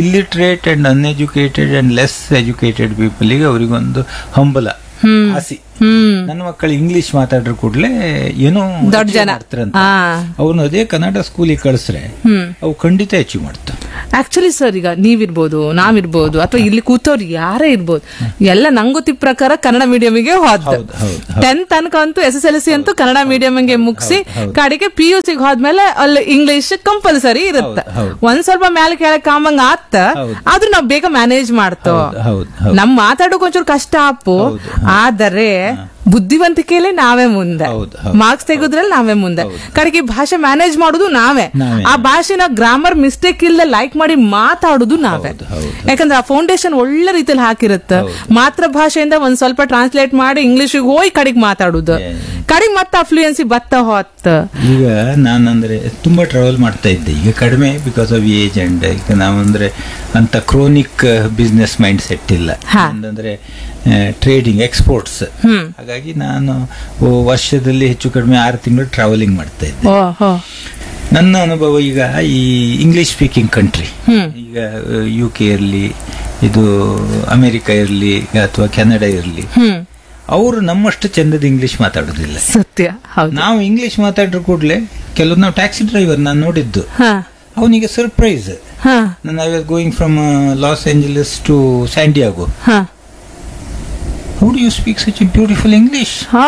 S1: illiterate and uneducated and less educated ಪೀಪಲ್ಗೆ ಅವರಿಗೊಂದು ಹಂಬಲ ಆಸಿ
S2: ಹ್ಮ್
S1: ನನ್ನ ಮಕ್ಕಳು ಇಂಗ್ಲಿಷ್ ಮಾತಾಡ್ರ ಕೂಡಲೇ ಏನೋ
S2: ದೊಡ್ಡ
S1: achieve
S2: ಜನ.
S1: ಮಾಡ್ತಾರಂತ
S2: ಆ.
S1: ಅವನು ಅದೇ ಕನ್ನಡ ಸ್ಕೂಲಿಗೆ ಕಳಿಸ್ರೆ
S2: ಹ್ಮ್
S1: ಅವು ಖಂಡಿತ ಅಚೀವ್ ಮಾಡ್ತಾವೆ
S2: ಆಕ್ಚುಲಿ ಸರ್ ಈಗ ನೀವಿರ್ಬೋದು ನಾವಿರ್ಬೋದು ಅಥವಾ ಇಲ್ಲಿ ಕೂತವ್ರು ಯಾರೇ ಇರ್ಬೋದು ಎಲ್ಲ ನಂಗ್ ಗೊತ್ತಿದ್ದ ಪ್ರಕಾರ ಕನ್ನಡ ಮೀಡಿಯಂಗೆ ಹೋದ್
S1: ಹೌದು, ಹೌದು,
S2: ಟೆಂತ್ ತನಕ ಅಂತೂ ಎಸ್ ಎಸ್ ಎಲ್ ಸಿ ಅಂತೂ ಕನ್ನಡ ಮೀಡಿಯಂಗೆ ಮುಗಿಸಿ ಕಡೆಗೆ ಪಿ ಯು ಸಿಗೆ ಹೋದ್ಮೇಲೆ ಅಲ್ಲಿ ಇಂಗ್ಲಿಷ್ ಕಂಪಲ್ಸರಿ ಇರುತ್ತೆ
S1: ಹೌದು, ಹೌದು.
S2: ಒಂದ್ ಸ್ವಲ್ಪ ಮೇಲೆ ಕೆಳಕ್ ಕಾಮಂಗ್ ಆತ
S1: ಹೌದು.
S2: ಆದ್ರೂ ನಾವ್ ಬೇಗ ಮ್ಯಾನೇಜ್ ಮಾಡ್ತೋ
S1: ಹೌದು, ಹೌದು, ಹೌದು.
S2: ನಮ್ ಮಾತಾಡೋಕ್ ಒಂಚೂರು ಕಷ್ಟ ಅಪ್ಪು ಆದರೆ ಬುದ್ಧಿವಂತಿಕೆಯಲ್ಲಿ ನಾವೇ ಮುಂದೆ
S1: ಹೌದು, ಹೌದು.
S2: ಮಾರ್ಕ್ಸ್ ತೆಗೆದ್ರಲ್ಲಿ ನಾವೇ ಮುಂದೆ ಕಡೆಗೆ ಈ ಭಾಷೆ ಮ್ಯಾನೇಜ್ ಮಾಡುದು ನಾವೇ
S1: ನಾವೇ.
S2: ಆ ಭಾಷೆನ ಗ್ರಾಮರ್ ಮಿಸ್ಟೇಕ್ ಇಲ್ಲದೆ ಲೈಕ್ ಮಾಡಿ ಮಾತಾಡುದು ನಾವೇ
S1: ಹೌದು, ಹೌದು.
S2: ಯಾಕಂದ್ರೆ ಆ ಫೌಂಡೇಶನ್ ಒಳ್ಳೆ ರೀತಿಯಲ್ಲಿ ಹಾಕಿರುತ್ತೆ ಮಾತೃ ಭಾಷೆಯಿಂದ ಒಂದ್ ಸ್ವಲ್ಪ ಟ್ರಾನ್ಸ್ಲೇಟ್ ಮಾಡಿ ಇಂಗ್ಲಿಷಿಗೆ ಹೋಗಿ ಕಡೆಗೆ ಮಾತಾಡುದು
S1: Yeah.
S2: ಕಡೆಗೆ ಮತ್ತೆ ಆ ಫ್ಲೂಯೆನ್ಸಿ ಬತ್ತ ಹೊತ್ತ
S1: ಈಗ ನಾನಂದ್ರೆ ತುಂಬಾ ಟ್ರಾವೆಲ್ ಮಾಡ್ತಾ ಇದ್ದೆ ಈಗ ಕಡಿಮೆ ಬಿಕಾಸ್ ಆಫ್ ಏಜ್ ಅಂಡ್ ಈಗ ನಾವಂದ್ರೆ ಅಂತ ಕ್ರೋನಿಕ್ ಬಿಸ್ನೆಸ್ ಮೈಂಡ್ ಸೆಟ್ ಇಲ್ಲ
S2: ಹಾ.
S1: ಅಂದ್ರೆ ಟ್ರೇಡಿಂಗ್ ಎಕ್ಸ್ಪೋರ್ಟ್ಸ್ ಹಾಗಾಗಿ ನಾನು ಓ, ವರ್ಷದಲ್ಲಿ ಹೆಚ್ಚು ಕಡಿಮೆ ಆರು ತಿಂಗಳು ಟ್ರಾವೆಲಿಂಗ್ ಮಾಡ್ತಾ ಇದ್ದೆ
S2: ಓ ಹೋ
S1: ನನ್ನ ಅನುಭವ ಈಗ ಈ ಇಂಗ್ಲಿಷ್ ಸ್ಪೀಕಿಂಗ್ ಕಂಟ್ರಿ
S2: ಹ್ಮ್.
S1: ಈಗ ಯು ಕೆ ಇರಲಿ ಇದು ಅಮೆರಿಕ ಇರಲಿ ಅಥವಾ ಕೆನಡಾ ಇರಲಿ
S2: ಹ್ಮ್
S1: ಅವರು ನಮ್ಮಷ್ಟು ಚಂದದ ಇಂಗ್ಲಿಷ್ ಮಾತಾಡೋದಿಲ್ಲ
S2: ಸತ್ಯ ಹೌದು
S1: ನಾವು ಇಂಗ್ಲಿಷ್ ಮಾತಾಡ್ರ ಕೂಡಲೇ ಕೆಲವು ನಾವು ಟ್ಯಾಕ್ಸಿ ಡ್ರೈವರ್ ನಾನು ನೋಡಿದ್ದು
S2: ಹಾ
S1: ಅವನಿಗೆ ಸರ್ಪ್ರೈಸ್
S2: ಹಾ
S1: ನಾನು I was going from Los Angeles to San Diego
S2: ಹಾ
S1: how do you speak such beautiful English
S2: ಹಾ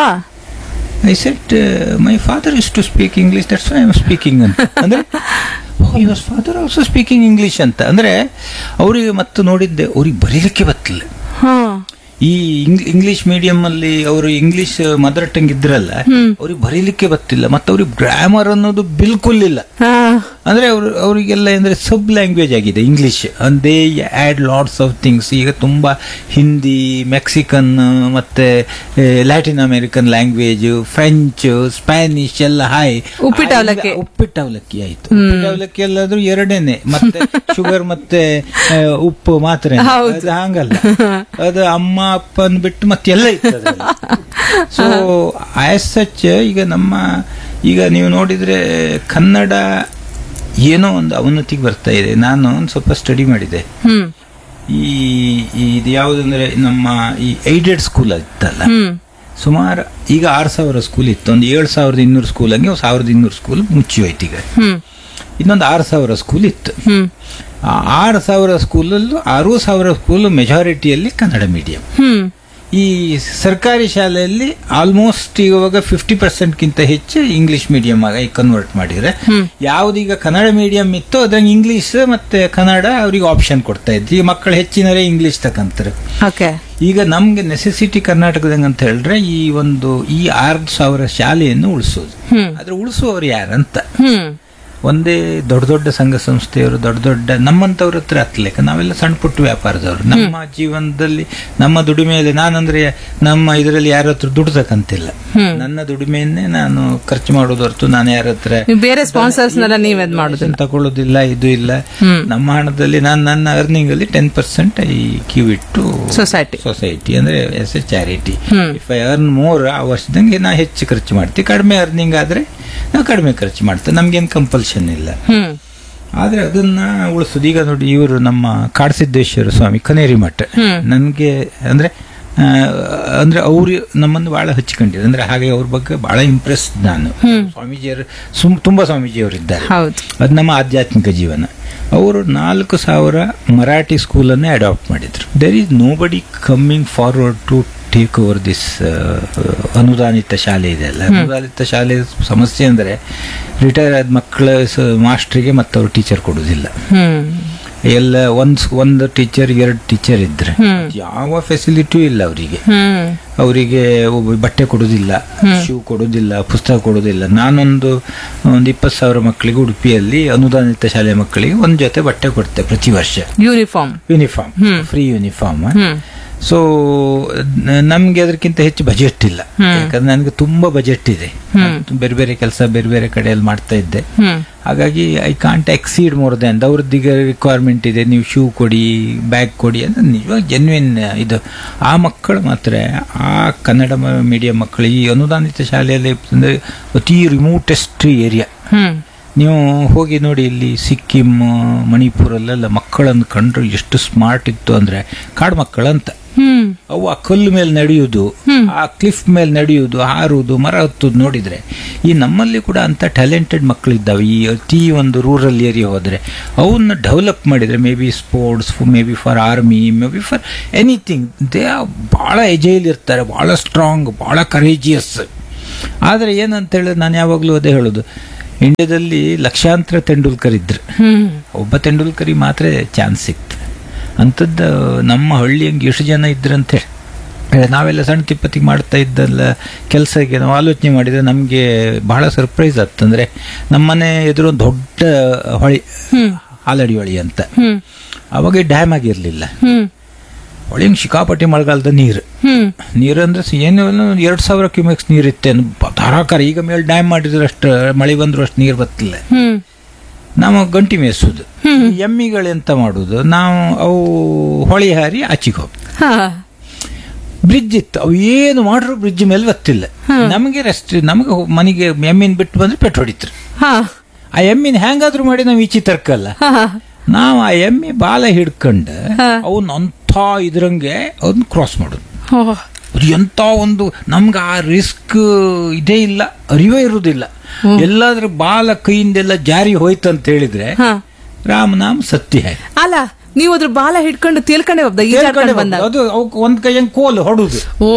S1: I said my father is to speak English that's I am speaking ಅಂತ ಅಂದ್ರೆ your father also speaking English ಅಂತ ಅಂದ್ರೆ ಅವರಿಗೆ ಮತ್ತು ನೋಡಿದ್ದೆ ಅವ್ರಿಗೆ ಬರೀಲಿಕ್ಕೆ ಬತ್ತಿಲ್ಲ
S2: ಹಾ
S1: ಈ ಇಂಗ್- ಇಂಗ್ಲಿಷ್ ಮೀಡಿಯಂ ಅಲ್ಲಿ ಅವರು ಇಂಗ್ಲಿಷ್ ಮದರ್ ಟಂಗ್ ಇದ್ರಲ್ಲ ಅವ್ರಿಗೆ ಬರೀಲಿಕ್ಕೆ ಬತ್ತಿಲ್ಲ ಮತ್ತು ಅವ್ರಿಗೆ ಗ್ರಾಮರ್ ಅನ್ನೋದು ಬಿಲ್ಕುಲ್ ಇಲ್ಲ
S2: ಹಾ
S1: ಅಂದ್ರೆ ಅವರು ಅವರಿಗೆಲ್ಲ ಅಂದ್ರೆ ಸಬ್ ಲ್ಯಾಂಗ್ವೇಜ್ ಆಗಿದೆ English they had lots of things ಈಗ ತುಂಬಾ ಹಿಂದಿ ಮೆಕ್ಸಿಕನ್ ಮತ್ತೆ Latin American language French Spanish ಎಲ್ಲ ಹಾಯ್
S2: ಉಪ್ಪಿಟ್ಟು ಅವಲಕ್ಕಿ.
S1: ಉಪ್ಪಿಟ್ಟು ಅವಲಕ್ಕಿ ಆಯ್ತು ಉಪ್ಪಿಟ್ಟು ಅವಲಕ್ಕಿ ಎಲ್ಲಾದ್ರೂ ಎರಡೇನೆ ಮತ್ತೆ ಶುಗರ್ ಮತ್ತೆ ಆ, ಉಪ್ಪು ಮಾತ್ರ
S2: ಹೌದು.
S1: ಅದು ಹಂಗಲ್ಲ ಅದು ಅಮ್ಮ ಅಪ್ಪನ್ ಬಿಟ್ಟು ಮತ್ತೆ ಎಲ್ಲ ಇತ್ತು ಸೊ ಆಸ್ ಸಚ್ ಈಗ ನಮ್ಮ ಈಗ ನೀವು ನೋಡಿದ್ರೆ ಕನ್ನಡ ಏನೋ ಒಂದು ಅವನತಿಗೆ ಬರ್ತಾ ಇದೆ ನಾನು ಒಂದು ಸ್ವಲ್ಪ ಸ್ಟಡಿ ಮಾಡಿದೆ
S2: ಹ್ಮ್
S1: ಈ ಈ ಇದು ಯಾವುದಂದ್ರೆ ನಮ್ಮ ಈ ಏಡೆಡ್ ಸ್ಕೂಲ್ ಇತ್ತಲ್ಲ
S2: ಹ್ಮ್
S1: ಸುಮಾರು ಈಗ ಆರು ಸಾವಿರ ಸ್ಕೂಲ್ ಇತ್ತು ಒಂದು ಏಳು ಸಾವಿರದ ಇನ್ನೂರು ಸ್ಕೂಲ್ ಹಂಗೆ ಒಂದು ಸಾವಿರದ ಇನ್ನೂರು ಸ್ಕೂಲ್ ಮುಚ್ಚಿ ಹೋಯ್ತು ಈಗ
S2: ಹ್ಮ್
S1: ಇನ್ನೊಂದು ಆರು ಸಾವಿರ ಸ್ಕೂಲ್ ಇತ್ತು
S2: ಹ್ಮ್
S1: ಆ ಆರು ಸಾವಿರ ಸ್ಕೂಲಲ್ಲೂ ಆರು ಸಾವಿರ ಸ್ಕೂಲ್ ಮೆಜಾರಿಟಿಯಲ್ಲಿ ಕನ್ನಡ ಮೀಡಿಯಂ
S2: ಹ್ಮ್
S1: ಈ ಸರ್ಕಾರಿ ಶಾಲೆಯಲ್ಲಿ ಆಲ್ಮೋಸ್ಟ್ ಇವಾಗ ಫಿಫ್ಟಿ ಪರ್ಸೆಂಟ್ಗಿಂತ ಹೆಚ್ಚು ಇಂಗ್ಲಿಷ್ ಮೀಡಿಯಂ ಆಗಿ ಕನ್ವರ್ಟ್ ಮಾಡಿದ್ರೆ ಯಾವ್ದೀಗ ಕನ್ನಡ ಮೀಡಿಯಂ ಇತ್ತು ಅದ್ರಂಗೆ ಇಂಗ್ಲಿಷ್ ಮತ್ತೆ ಕನ್ನಡ ಅವ್ರಿಗೆ ಆಪ್ಷನ್ ಕೊಡ್ತಾ ಇದ್ರು ಈ ಮಕ್ಕಳು ಹೆಚ್ಚಿನರೇ ಇಂಗ್ಲಿಷ್ ತಕಂತಾರೆ
S2: ಓಕೆ
S1: ಈಗ ನಮ್ಗೆ ನೆಸೆಸಿಟಿ ಕರ್ನಾಟಕದಂಗೆ ಅಂತ ಹೇಳಿದ್ರೆ ಈ ಒಂದು ಈ ಆರು ಸಾವಿರ ಶಾಲೆಯನ್ನು ಉಳಿಸೋದು
S2: ಹ್ಮ್
S1: ಆದ್ರೆ ಉಳಿಸುವವರು ಯಾರಂತ
S2: ಹ್ಮ್
S1: ಒಂದೇ ದೊಡ್ಡ ದೊಡ್ಡ ಸಂಘ ಸಂಸ್ಥೆಯವರು ದೊಡ್ಡ ದೊಡ್ಡ ನಮ್ಮಂತವ್ರ ಹತ್ರ ಹತ್ಲೇಕ ನಾವೆಲ್ಲ ಸಣ್ಣ ಪುಟ್ಟ ವ್ಯಾಪಾರದವರು ನಮ್ಮ ಜೀವನದಲ್ಲಿ ನಮ್ಮ ದುಡಿಮೆಯಲ್ಲಿ ನಾನಂದ್ರೆ ನಮ್ಮ ಇದರಲ್ಲಿ ಯಾರ ಹತ್ರ ದುಡ್ದಕ್ಕಂತಿಲ್ಲ ನನ್ನ ದುಡಿಮೆಯನ್ನೇ ನಾನು ಖರ್ಚು ಮಾಡೋದು ಹೊರತು ನಾನು ಯಾರ ಹತ್ರ
S2: ನೀವು ಬೇರೆ ಸ್ಪಾನ್ಸರ್ಸ್ನೆಲ್ಲ ನೀವೇದ್ ಮಾಡುದಿಲ್ಲ
S1: donation ತಗೊಳ್ಳೋದಿಲ್ಲ ಇದು ಇಲ್ಲ ನಮ್ಮ ಹಣದಲ್ಲಿ ನಾನು ನನ್ನ ಅರ್ನಿಂಗ್ ಅಲ್ಲಿ ten percent I give it to
S2: society
S1: society ಅಂದ್ರೆ as a charity
S2: hmm.
S1: If I earn more ಆ ವರ್ಷದಂಗೆ ನಾ ಹೆಚ್ಚು ಖರ್ಚು ಮಾಡ್ತೀವಿ ಕಡಿಮೆ ಅರ್ನಿಂಗ್ ಆದ್ರೆ ನಾವು ಕಡಿಮೆ ಖರ್ಚು ಮಾಡ್ತೇವೆ ನಮ್ಗೇನು ಕಂಪಲ್ಷನ್ ಇಲ್ಲ
S2: ಹ್ಮ್
S1: ಆದ್ರೆ ಅದನ್ನ ಉಳಿಸೋದು ಈಗ ನೋಡಿ ಇವರು ನಮ್ಮ ಕಾಡಸಿದ್ದೇಶ್ವರ ಸ್ವಾಮಿ ಕನೇರಿ ಮಠ ನನ್ಗೆ ಅಂದ್ರೆ ಆ, ಅಂದ್ರೆ ಅವರು ನಮ್ಮನ್ನು ಬಹಳ ಹಚ್ಕೊಂಡಿದ್ರು ಅಂದ್ರೆ ಹಾಗೆ ಅವ್ರ ಬಗ್ಗೆ ಬಹಳ ಇಂಪ್ರೆಸ್ ನಾನು ಸ್ವಾಮೀಜಿಯವರು ಸುಮ್ ತುಂಬಾ ಸ್ವಾಮೀಜಿಯವರು ಇದ್ದಾರೆ
S2: ಹೌದು
S1: ಅದು ನಮ್ಮ ಆಧ್ಯಾತ್ಮಿಕ ಜೀವನ ಅವರು ನಾಲ್ಕು ಸಾವಿರ ಮರಾಠಿ ಸ್ಕೂಲನ್ನೇ ಅಡಾಪ್ಟ್ ಮಾಡಿದ್ರು there is nobody coming forward to take over this ಅನುದಾನಿತ ಶಾಲೆ ಇದೆ ಅಲ್ಲ ಅನುದಾನಿತ ಶಾಲೆ ಸಮಸ್ಯೆ ಅಂದ್ರೆ ರಿಟೈರ್ ಆದ ಮಕ್ಕಳ ಮಾಸ್ಟ್ರಿಗೆ ಮತ್ತೆ ಅವರು ಟೀಚರ್ ಕೊಡುವುದಿಲ್ಲ
S2: ಹ್ಮ್
S1: ಎಲ್ಲ ಒಂದ್ ಒಂದು ಟೀಚರ್ ಎರಡು ಟೀಚರ್ ಇದ್ರೆ ಯಾವ ಫೆಸಿಲಿಟಿಯೂ ಇಲ್ಲ ಅವರಿಗೆ
S2: ಹ್ಮ್
S1: ಅವರಿಗೆ ಬಟ್ಟೆ ಕೊಡುವುದಿಲ್ಲ ಶೂ ಕೊಡುವುದಿಲ್ಲ ಪುಸ್ತಕ ಕೊಡುವುದಿಲ್ಲ ನಾನೊಂದು ಒಂದು ಇಪ್ಪತ್ತು ಸಾವಿರ ಮಕ್ಕಳಿಗೆ ಉಡುಪಿಯಲ್ಲಿ ಅನುದಾನಿತ ಶಾಲೆ ಮಕ್ಕಳಿಗೆ ಒಂದು ಜೊತೆ ಬಟ್ಟೆ ಕೊಡ್ತೆ ಪ್ರತಿ ವರ್ಷ
S2: uniform
S1: uniform free uniform
S2: hmm
S1: so ನಮ್ಗೆ ಅದಕ್ಕಿಂತ ಹೆಚ್ಚು ಬಜೆಟ್ ಇಲ್ಲ ಯಾಕಂದ್ರೆ ನನಗೆ ತುಂಬಾ ಬಜೆಟ್ ಇದೆ ನಾನು ಬೇರೆ ಬೇರೆ ಕೆಲಸ ಬೇರೆ ಬೇರೆ ಕಡೆಯಲ್ಲಿ ಮಾಡ್ತಾ ಇದ್ದೆ
S2: ಹ್ಮ್
S1: ಹಾಗಾಗಿ I can't exceed more than ಅವ್ರದ್ದೀಗ ರಿಕ್ವೈರ್ಮೆಂಟ್ ಇದೆ ನೀವು ಶೂ ಕೊಡಿ ಬ್ಯಾಗ್ ಕೊಡಿ ಅಂತ ನಿಜವಾಗ ಜೆನ್ವಿನ್ ಇದು ಆ ಮಕ್ಕಳು ಮಾತ್ರ ಆ ಕನ್ನಡ ಮೀಡಿಯಂ ಮಕ್ಕಳು ಈ ಅನುದಾನಿತ ಶಾಲೆಯಲ್ಲಿ ಅಂದ್ರೆ ಅತಿ ರಿಮೋಟೆಸ್ಟ್ ಏರಿಯಾ
S2: ಹ್ಮ್
S1: ನೀವು ಹೋಗಿ ನೋಡಿ ಇಲ್ಲಿ ಸಿಕ್ಕಿಂ ಮಣಿಪುರಲ್ಲೆಲ್ಲ ಮಕ್ಕಳನ್ನು ಕಂಡ್ರೆ ಎಷ್ಟು ಸ್ಮಾರ್ಟ್ ಇತ್ತು ಅಂದ್ರೆ ಕಾಡು ಮಕ್ಕಳಂತ
S2: ಹ್ಮ್
S1: ಅವು ಆ ಕಲ್ಲು ಮೇಲೆ ನಡೆಯುವುದು ಆ ಕ್ಲಿಫ್ ಮೇಲೆ ನಡೆಯುವುದು ಹಾರುವುದು ಮರ ಹತ್ತುದು ನೋಡಿದ್ರೆ ಈ ನಮ್ಮಲ್ಲಿ ಕೂಡ ಅಂತ ಟ್ಯಾಲೆಂಟೆಡ್ ಮಕ್ಕಳಿದ್ದಾವೆ ಈ ಅತಿ ಒಂದು ರೂರಲ್ ಏರಿಯಾ ಹೋದ್ರೆ ಅವನ್ನ ಡೆವಲಪ್ ಮಾಡಿದ್ರೆ maybe sports maybe for army maybe for anything they ಭಾಳ ಎಜೈಲ್ ಇರ್ತಾರೆ ಭಾಳ ಸ್ಟ್ರಾಂಗ್ ಭಾಳ ಕರೇಜಿಯಸ್ ಆದರೆ ಏನಂತ ಹೇಳಿದ್ರೆ ನಾನು ಯಾವಾಗಲೂ ಅದೇ ಹೇಳೋದು ಇಂಡಿಯಾದಲ್ಲಿ ಲಕ್ಷಾಂತರ ತೆಂಡೂಲ್ಕರ್ ಇದ್ರು
S2: ಹ್ಮ್
S1: ಒಬ್ಬ ತೆಂಡೂಲ್ಕರಿಗೆ ಮಾತ್ರ ಚಾನ್ಸ್ ಸಿಕ್ತು ಅಂಥದ್ದು ನಮ್ಮ ಹಳ್ಳಿಯಂಗೆ ಎಷ್ಟು ಜನ ಇದ್ರಂತ ಹೇಳಿ ಹೇಳಿ ನಾವೆಲ್ಲ ಸಣ್ಣ ತಿಪ್ಪತ್ತಿಗೆ ಮಾಡ್ತಾ ಇದ್ದಲ್ಲ ಕೆಲಸಕ್ಕೆ ನಾವು ಆಲೋಚನೆ ಮಾಡಿದರೆ ನಮಗೆ ಬಹಳ ಸರ್ಪ್ರೈಸ್ ಆಗ್ತಂದ್ರೆ ನಮ್ಮನೆ ಎದುರು ಒಂದು ದೊಡ್ಡ ಹೊಳಿ ಹಾಲಡಿ ಹೊಳಿ ಅಂತ
S2: ಹ್ಮ್
S1: ಅವಾಗ ಡ್ಯಾಮ್ ಆಗಿರಲಿಲ್ಲ
S2: ಹ್ಮ್
S1: ಹೊಳಿಂಗ್ ಶಿಕಾಪಟ್ಟಿ ಮಳೆಗಾಲದ ನೀರು
S2: ಹ್ಮ್
S1: ನೀರು ಅಂದ್ರೆ ಸ- ಏನು ಎರಡು ಸಾವಿರ ಕ್ಯೂಮೆಕ್ಸ್ ನೀರಿತ್ತೆ ಧಾರಾಕಾರ ಈಗ ಮೇಲೆ ಡ್ಯಾಮ್ ಮಾಡಿದ್ರೆ ಅಷ್ಟು ಮಳೆ ಬಂದ್ರು ಅಷ್ಟು ನೀರು ಬತ್ತಿಲ್ಲ
S2: ಹ್ಮ್
S1: ನಾವು ಗಂಟಿ ಮೇಯಿಸೋದು ಎಮ್ಮಿಗಳು ಎಂತ ಮಾಡುದು ನಾವು ಅವು ಹೊಳಿ ಹಾರಿ ಆಚೆಗೆ ಹೋಗಿ
S2: ಹಾ
S1: ಬ್ರಿಡ್ಜ್ ಇತ್ತು ಅವು ಏನು ಮಾಡ್ರು ಬ್ರಿಡ್ಜ್ ಮೇಲೆ ಬತ್ತಿಲ್ಲ ನಮಗೆ ರೆಸ್ಟ್ ನಮಗೆ ಹೋ- ಮನೆಗೆ ಎಮ್ಮಿನ ಬಿಟ್ಟು ಬಂದ್ರೆ ಪೆಟ್ಟು ಹೊಡಿತ್ರು
S2: ಹಾ
S1: ಆ ಎಮ್ಮಿನ ಹೆಂಗಾದ್ರೂ ಮಾಡಿ ನಾವು ಈಚೆ ತರ್ಕಲ್ಲ
S2: ಹಾ
S1: ನಾವು ಆ ಎಮ್ಮಿ ಬಾಲ ಹಿಡ್ಕೊಂಡು ಅವನ್ ಅಂಥ ಇದ್ರಂಗೆ ಅದನ್ನ ಕ್ರಾಸ್ ಮಾಡೋದು
S2: ಓ,
S1: ಅದು ಎಂತ ಒಂದು ನಮ್ಗೆ ಆ ರಿಸ್ಕ್ ಇದೇ ಇಲ್ಲ ಅರಿವೇ ಇರುವುದಿಲ್ಲ ಎಲ್ಲಾದ್ರೂ ಬಾಲ ಕೈಯಿಂದೆಲ್ಲ ಜಾರಿ ಹೋಯ್ತು ಅಂತ ಹೇಳಿದ್ರೆ
S2: ಹಾ
S1: ರಾಮನಾಮ್ ಸತ್ಯ ಹೈ
S2: ಅಲ್ಲ ನೀವು ಅದ್ರ ಬಾಲ ಹಿಡ್ಕೊಂಡು ತೇಲ್ಕೊಂಡೆ ಹೋಗ್ದ ಈಜಾಡ್ಕೊಂಡು ಬಂದಾಗ
S1: ಅದು ಅವಕ್ಕೆ ಒಂದ್ ಕೈಯಂಗ್ ಕೋಲ್ ಹೊಡುದು
S2: ಓ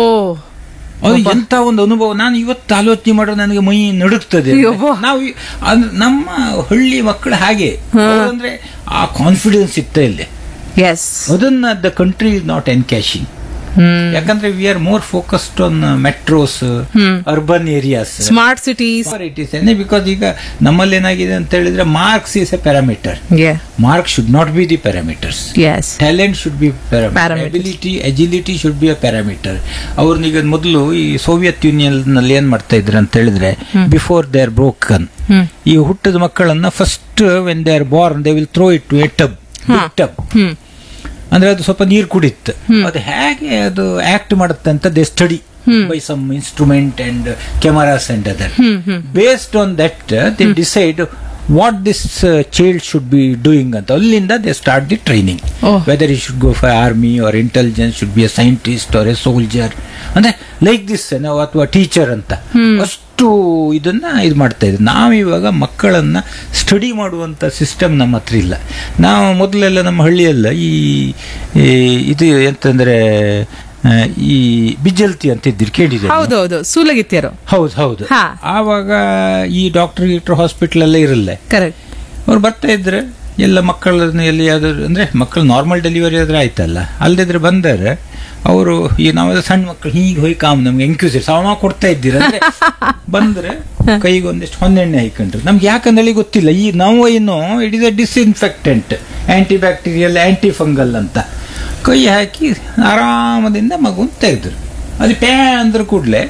S1: ಅದು ಎಂತ ಒಂದು ಅನುಭವ ನಾನು ಇವತ್ತು ಆಲೋಚನೆ ಮಾಡೋ ನನಗೆ ಮೈ ನಡುಗ್ತದೆ
S2: ಯವ್ವ.
S1: ನಾವು ಈ- ಅದ್- ನಮ್ಮ ಹಳ್ಳಿ ಮಕ್ಕಳು ಹಾಗೆ ಅಂದ್ರೆ ಆ ಕಾನ್ಫಿಡೆನ್ಸ್ ಇತ್ತ ಇಲ್ಲಿ
S2: ಎಸ್
S1: ಅದನ್ನ the country is not encashing
S2: hmm
S1: ಯಾಕಂದ್ರೆ we are more focused on metros urban areas
S2: smart cities
S1: it is because ಈಗ ನಮ್ಮಲ್ಲಿ ಏನಾಗಿದೆ ಅಂತ ಹೇಳಿದ್ರೆ marks is a parameter mark should not be the parameters
S2: as
S1: talent should be
S2: Parameters.
S1: Ability agility should be a parameter ಅವ್ರನ್ನ ಈಗ ಮೊದಲು ಈ Soviet union ನಲ್ಲಿ ಏನ್ ಮಾಡ್ತಾ ಇದ್ರು ಅಂತ ಹೇಳಿದ್ರೆ before they are broken
S2: hmm
S1: ಈ ಹುಟ್ಟದ ಮಕ್ಕಳನ್ನ first when they are born they will throw it to a tub tub
S2: hmm
S1: ಅಂದ್ರೆ ಅದು ಸ್ವಲ್ಪ ನೀರು ಕುಡಿತ್ತು ಅದು ಹೇಗೆ ಅದು ಆಕ್ಟ್ ಮಾಡುತ್ತೆ ಅಂತ they study by some instrument and cameras and other based on that they decide what this child should be doing ಅಂತ ಅಲ್ಲಿಂದ they start the training
S2: Oh.
S1: Whether he should go for army or intelligence should be a scientist or a soldier ಅಂದ್ರೆ like this ನಾವು ಅಥವಾ teacher ಅಂತ ಅಷ್ಟು ಇದನ್ನ ಇದು ಮಾಡ್ತಾ ಇದ್ವಿ ನಾವು ಇವಾಗ ಮಕ್ಕಳನ್ನ ಸ್ಟಡಿ ಮಾಡುವಂತ ಸಿಸ್ಟಮ್ ನಮ್ಮ ಹತ್ರ ಇಲ್ಲ ನಾವು ಮೊದಲೆಲ್ಲ ನಮ್ಮ ಹಳ್ಳಿಯಲ್ಲ ಈ ಈ ಇದು ಎಂತಂದ್ರೆ ಆ, ಈ ಬಿಜ್ಜಲ್ತಿ ಅಂತ ಇದ್ದಿರಿ ಕೇಳಿದೆ
S2: ಹೌದೌದು ಸೂಲಗಿತ್ಯರು
S1: ಹೌದು ಹೌದು
S2: ಹಾ.
S1: ಆವಾಗ ಈ ಡಾಕ್ಟರ್ ಗೀಕ್ಟರ್ ಹಾಸ್ಪಿಟಲ್ ಎಲ್ಲ ಇರಲ್ಲ
S2: ಕರೆಕ್ಟ್
S1: ಅವ್ರು ಬರ್ತಾ ಇದ್ರೆ ಎಲ್ಲ ಮಕ್ಕಳನ್ನ ಎಲ್ಲಿ ಯಾವ್ದಾದ್ರು ಅಂದ್ರೆ ಮಕ್ಕಳು ನಾರ್ಮಲ್ ಡೆಲಿವರಿ ಆದ್ರೆ ಆಯ್ತಲ್ಲ ಅಲ್ದಿದ್ರೆ ಬಂದರೆ ಅವರು ಈ ನಾವೆಲ್ಲ ಸಣ್ಣ ಮಕ್ಕಳು ಹೀಗೆ ಹೋಗಿ ಕಾಮ್ ನಮ್ಗೆ ಎಂಕ್ಯೂಸಿ ಸಾವ ಕೊಡ್ತಾ ಇದ್ದೀರ ಅಂದ್ರೆ ಬಂದ್ರೆ ಕೈಗೆ ಒಂದಿಷ್ಟು ಹೊನ್ನೆಣ್ಣೆ ಹಾಕೊಂಡ್ರು ನಮ್ಗೆ ಯಾಕಂದೇಳಿ ಗೊತ್ತಿಲ್ಲ ಈ ನಾವು ಏನು it is a disinfectant anti bacterial anti fungal ಅಂತ ಕೈ ಹಾಕಿ ಆರಾಮದಿಂದ ಮಗುನ್ ತೆಗೆದ್ರು ಅದು ಪ್ಯಾ ಅಂದ್ರ ಕೂಡಲೇ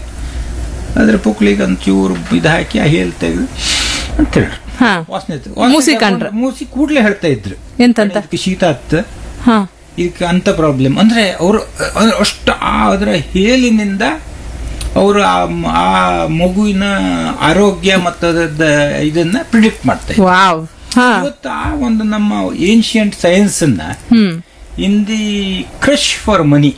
S1: ಅದ್ರ ಪುಕ್ಳಿಗೆ ಒಂದು ಚೂರು ಇದು ಹಾಕಿ ಆ ಹೇಲ್ ತೆಗೆದು ಅಂತ ಹೇಳಿ
S2: ಹಾ
S1: ವಾಸನೆ ಇತ್ತು.
S2: ಮೂಸಿ
S1: ವಾಸನೆ
S2: ಕಂಡ್ರು.
S1: ಮೂಸಿ ಕೂಡ್ಲೆ ಹೇಳ್ತಾ ಇದ್ರು
S2: ಎಂತಂತ
S1: ಇದಕ್ಕೆ ಶೀತ ಹತ್ತ
S2: ಹಾ
S1: ಇದಕ್ಕೆ ಅಂತ ಪ್ರಾಬ್ಲಮ್ ಅಂದ್ರೆ ಅವರು ಅಷ್ಟು ಆ ಅದರ ಹೇಲಿನಿಂದ ಅವರು ಆ ಮ- ಆ ಮಗುವಿನ ಆರೋಗ್ಯ ಮತ್ತು ಅದರದ ಇದನ್ನ ಪ್ರಿಡಿಕ್ಟ್ ಮಾಡ್ತಾ ಇದ್ರು
S2: ವಾವ್ ಹಾ
S1: ಇವತ್ತು ಆ ಒಂದು ನಮ್ಮ ಏನ್ಷಿಯಂಟ್ ಸೈನ್ಸ್ ಅನ್ನ
S2: hmm
S1: in the crush for money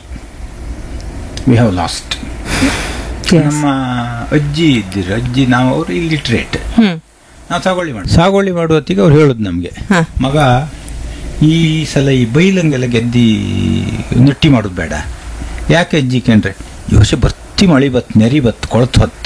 S1: we have lost ನಮ್ಮ ಅಜ್ಜಿ ಇದ್ದಿರು ಅಜ್ಜಿ ನಾವು ಅವರು ಇಲ್ಲಿಟ್ರೇಟ್
S2: ಹ್ಮ್
S1: ನಾವು ಸಾಗುವಳಿ ಮಾಡಿ ಸಾಗುವಳಿ ಮಾಡುವ ಹೊತ್ತಿಗೆ ಅವ್ರು ಹೇಳುದು ನಮ್ಗೆ
S2: ಹಾ.
S1: ಮಗ ಈ ಸಲ ಈ ಬೈಲಂಗೆಲ್ಲ ಗೆದ್ದಿ ನಟ್ಟಿ ಮಾಡೋದು ಬೇಡ ಯಾಕೆ ಅಜ್ಜಿ ಕೇಂದ್ರೆ ಈ ವರ್ಷ ಬರ್ತಿ ಮಳಿ ಬತ್ ನೆರಿ ಬತ್ ಕೊಳತು ಹೊತ್ತ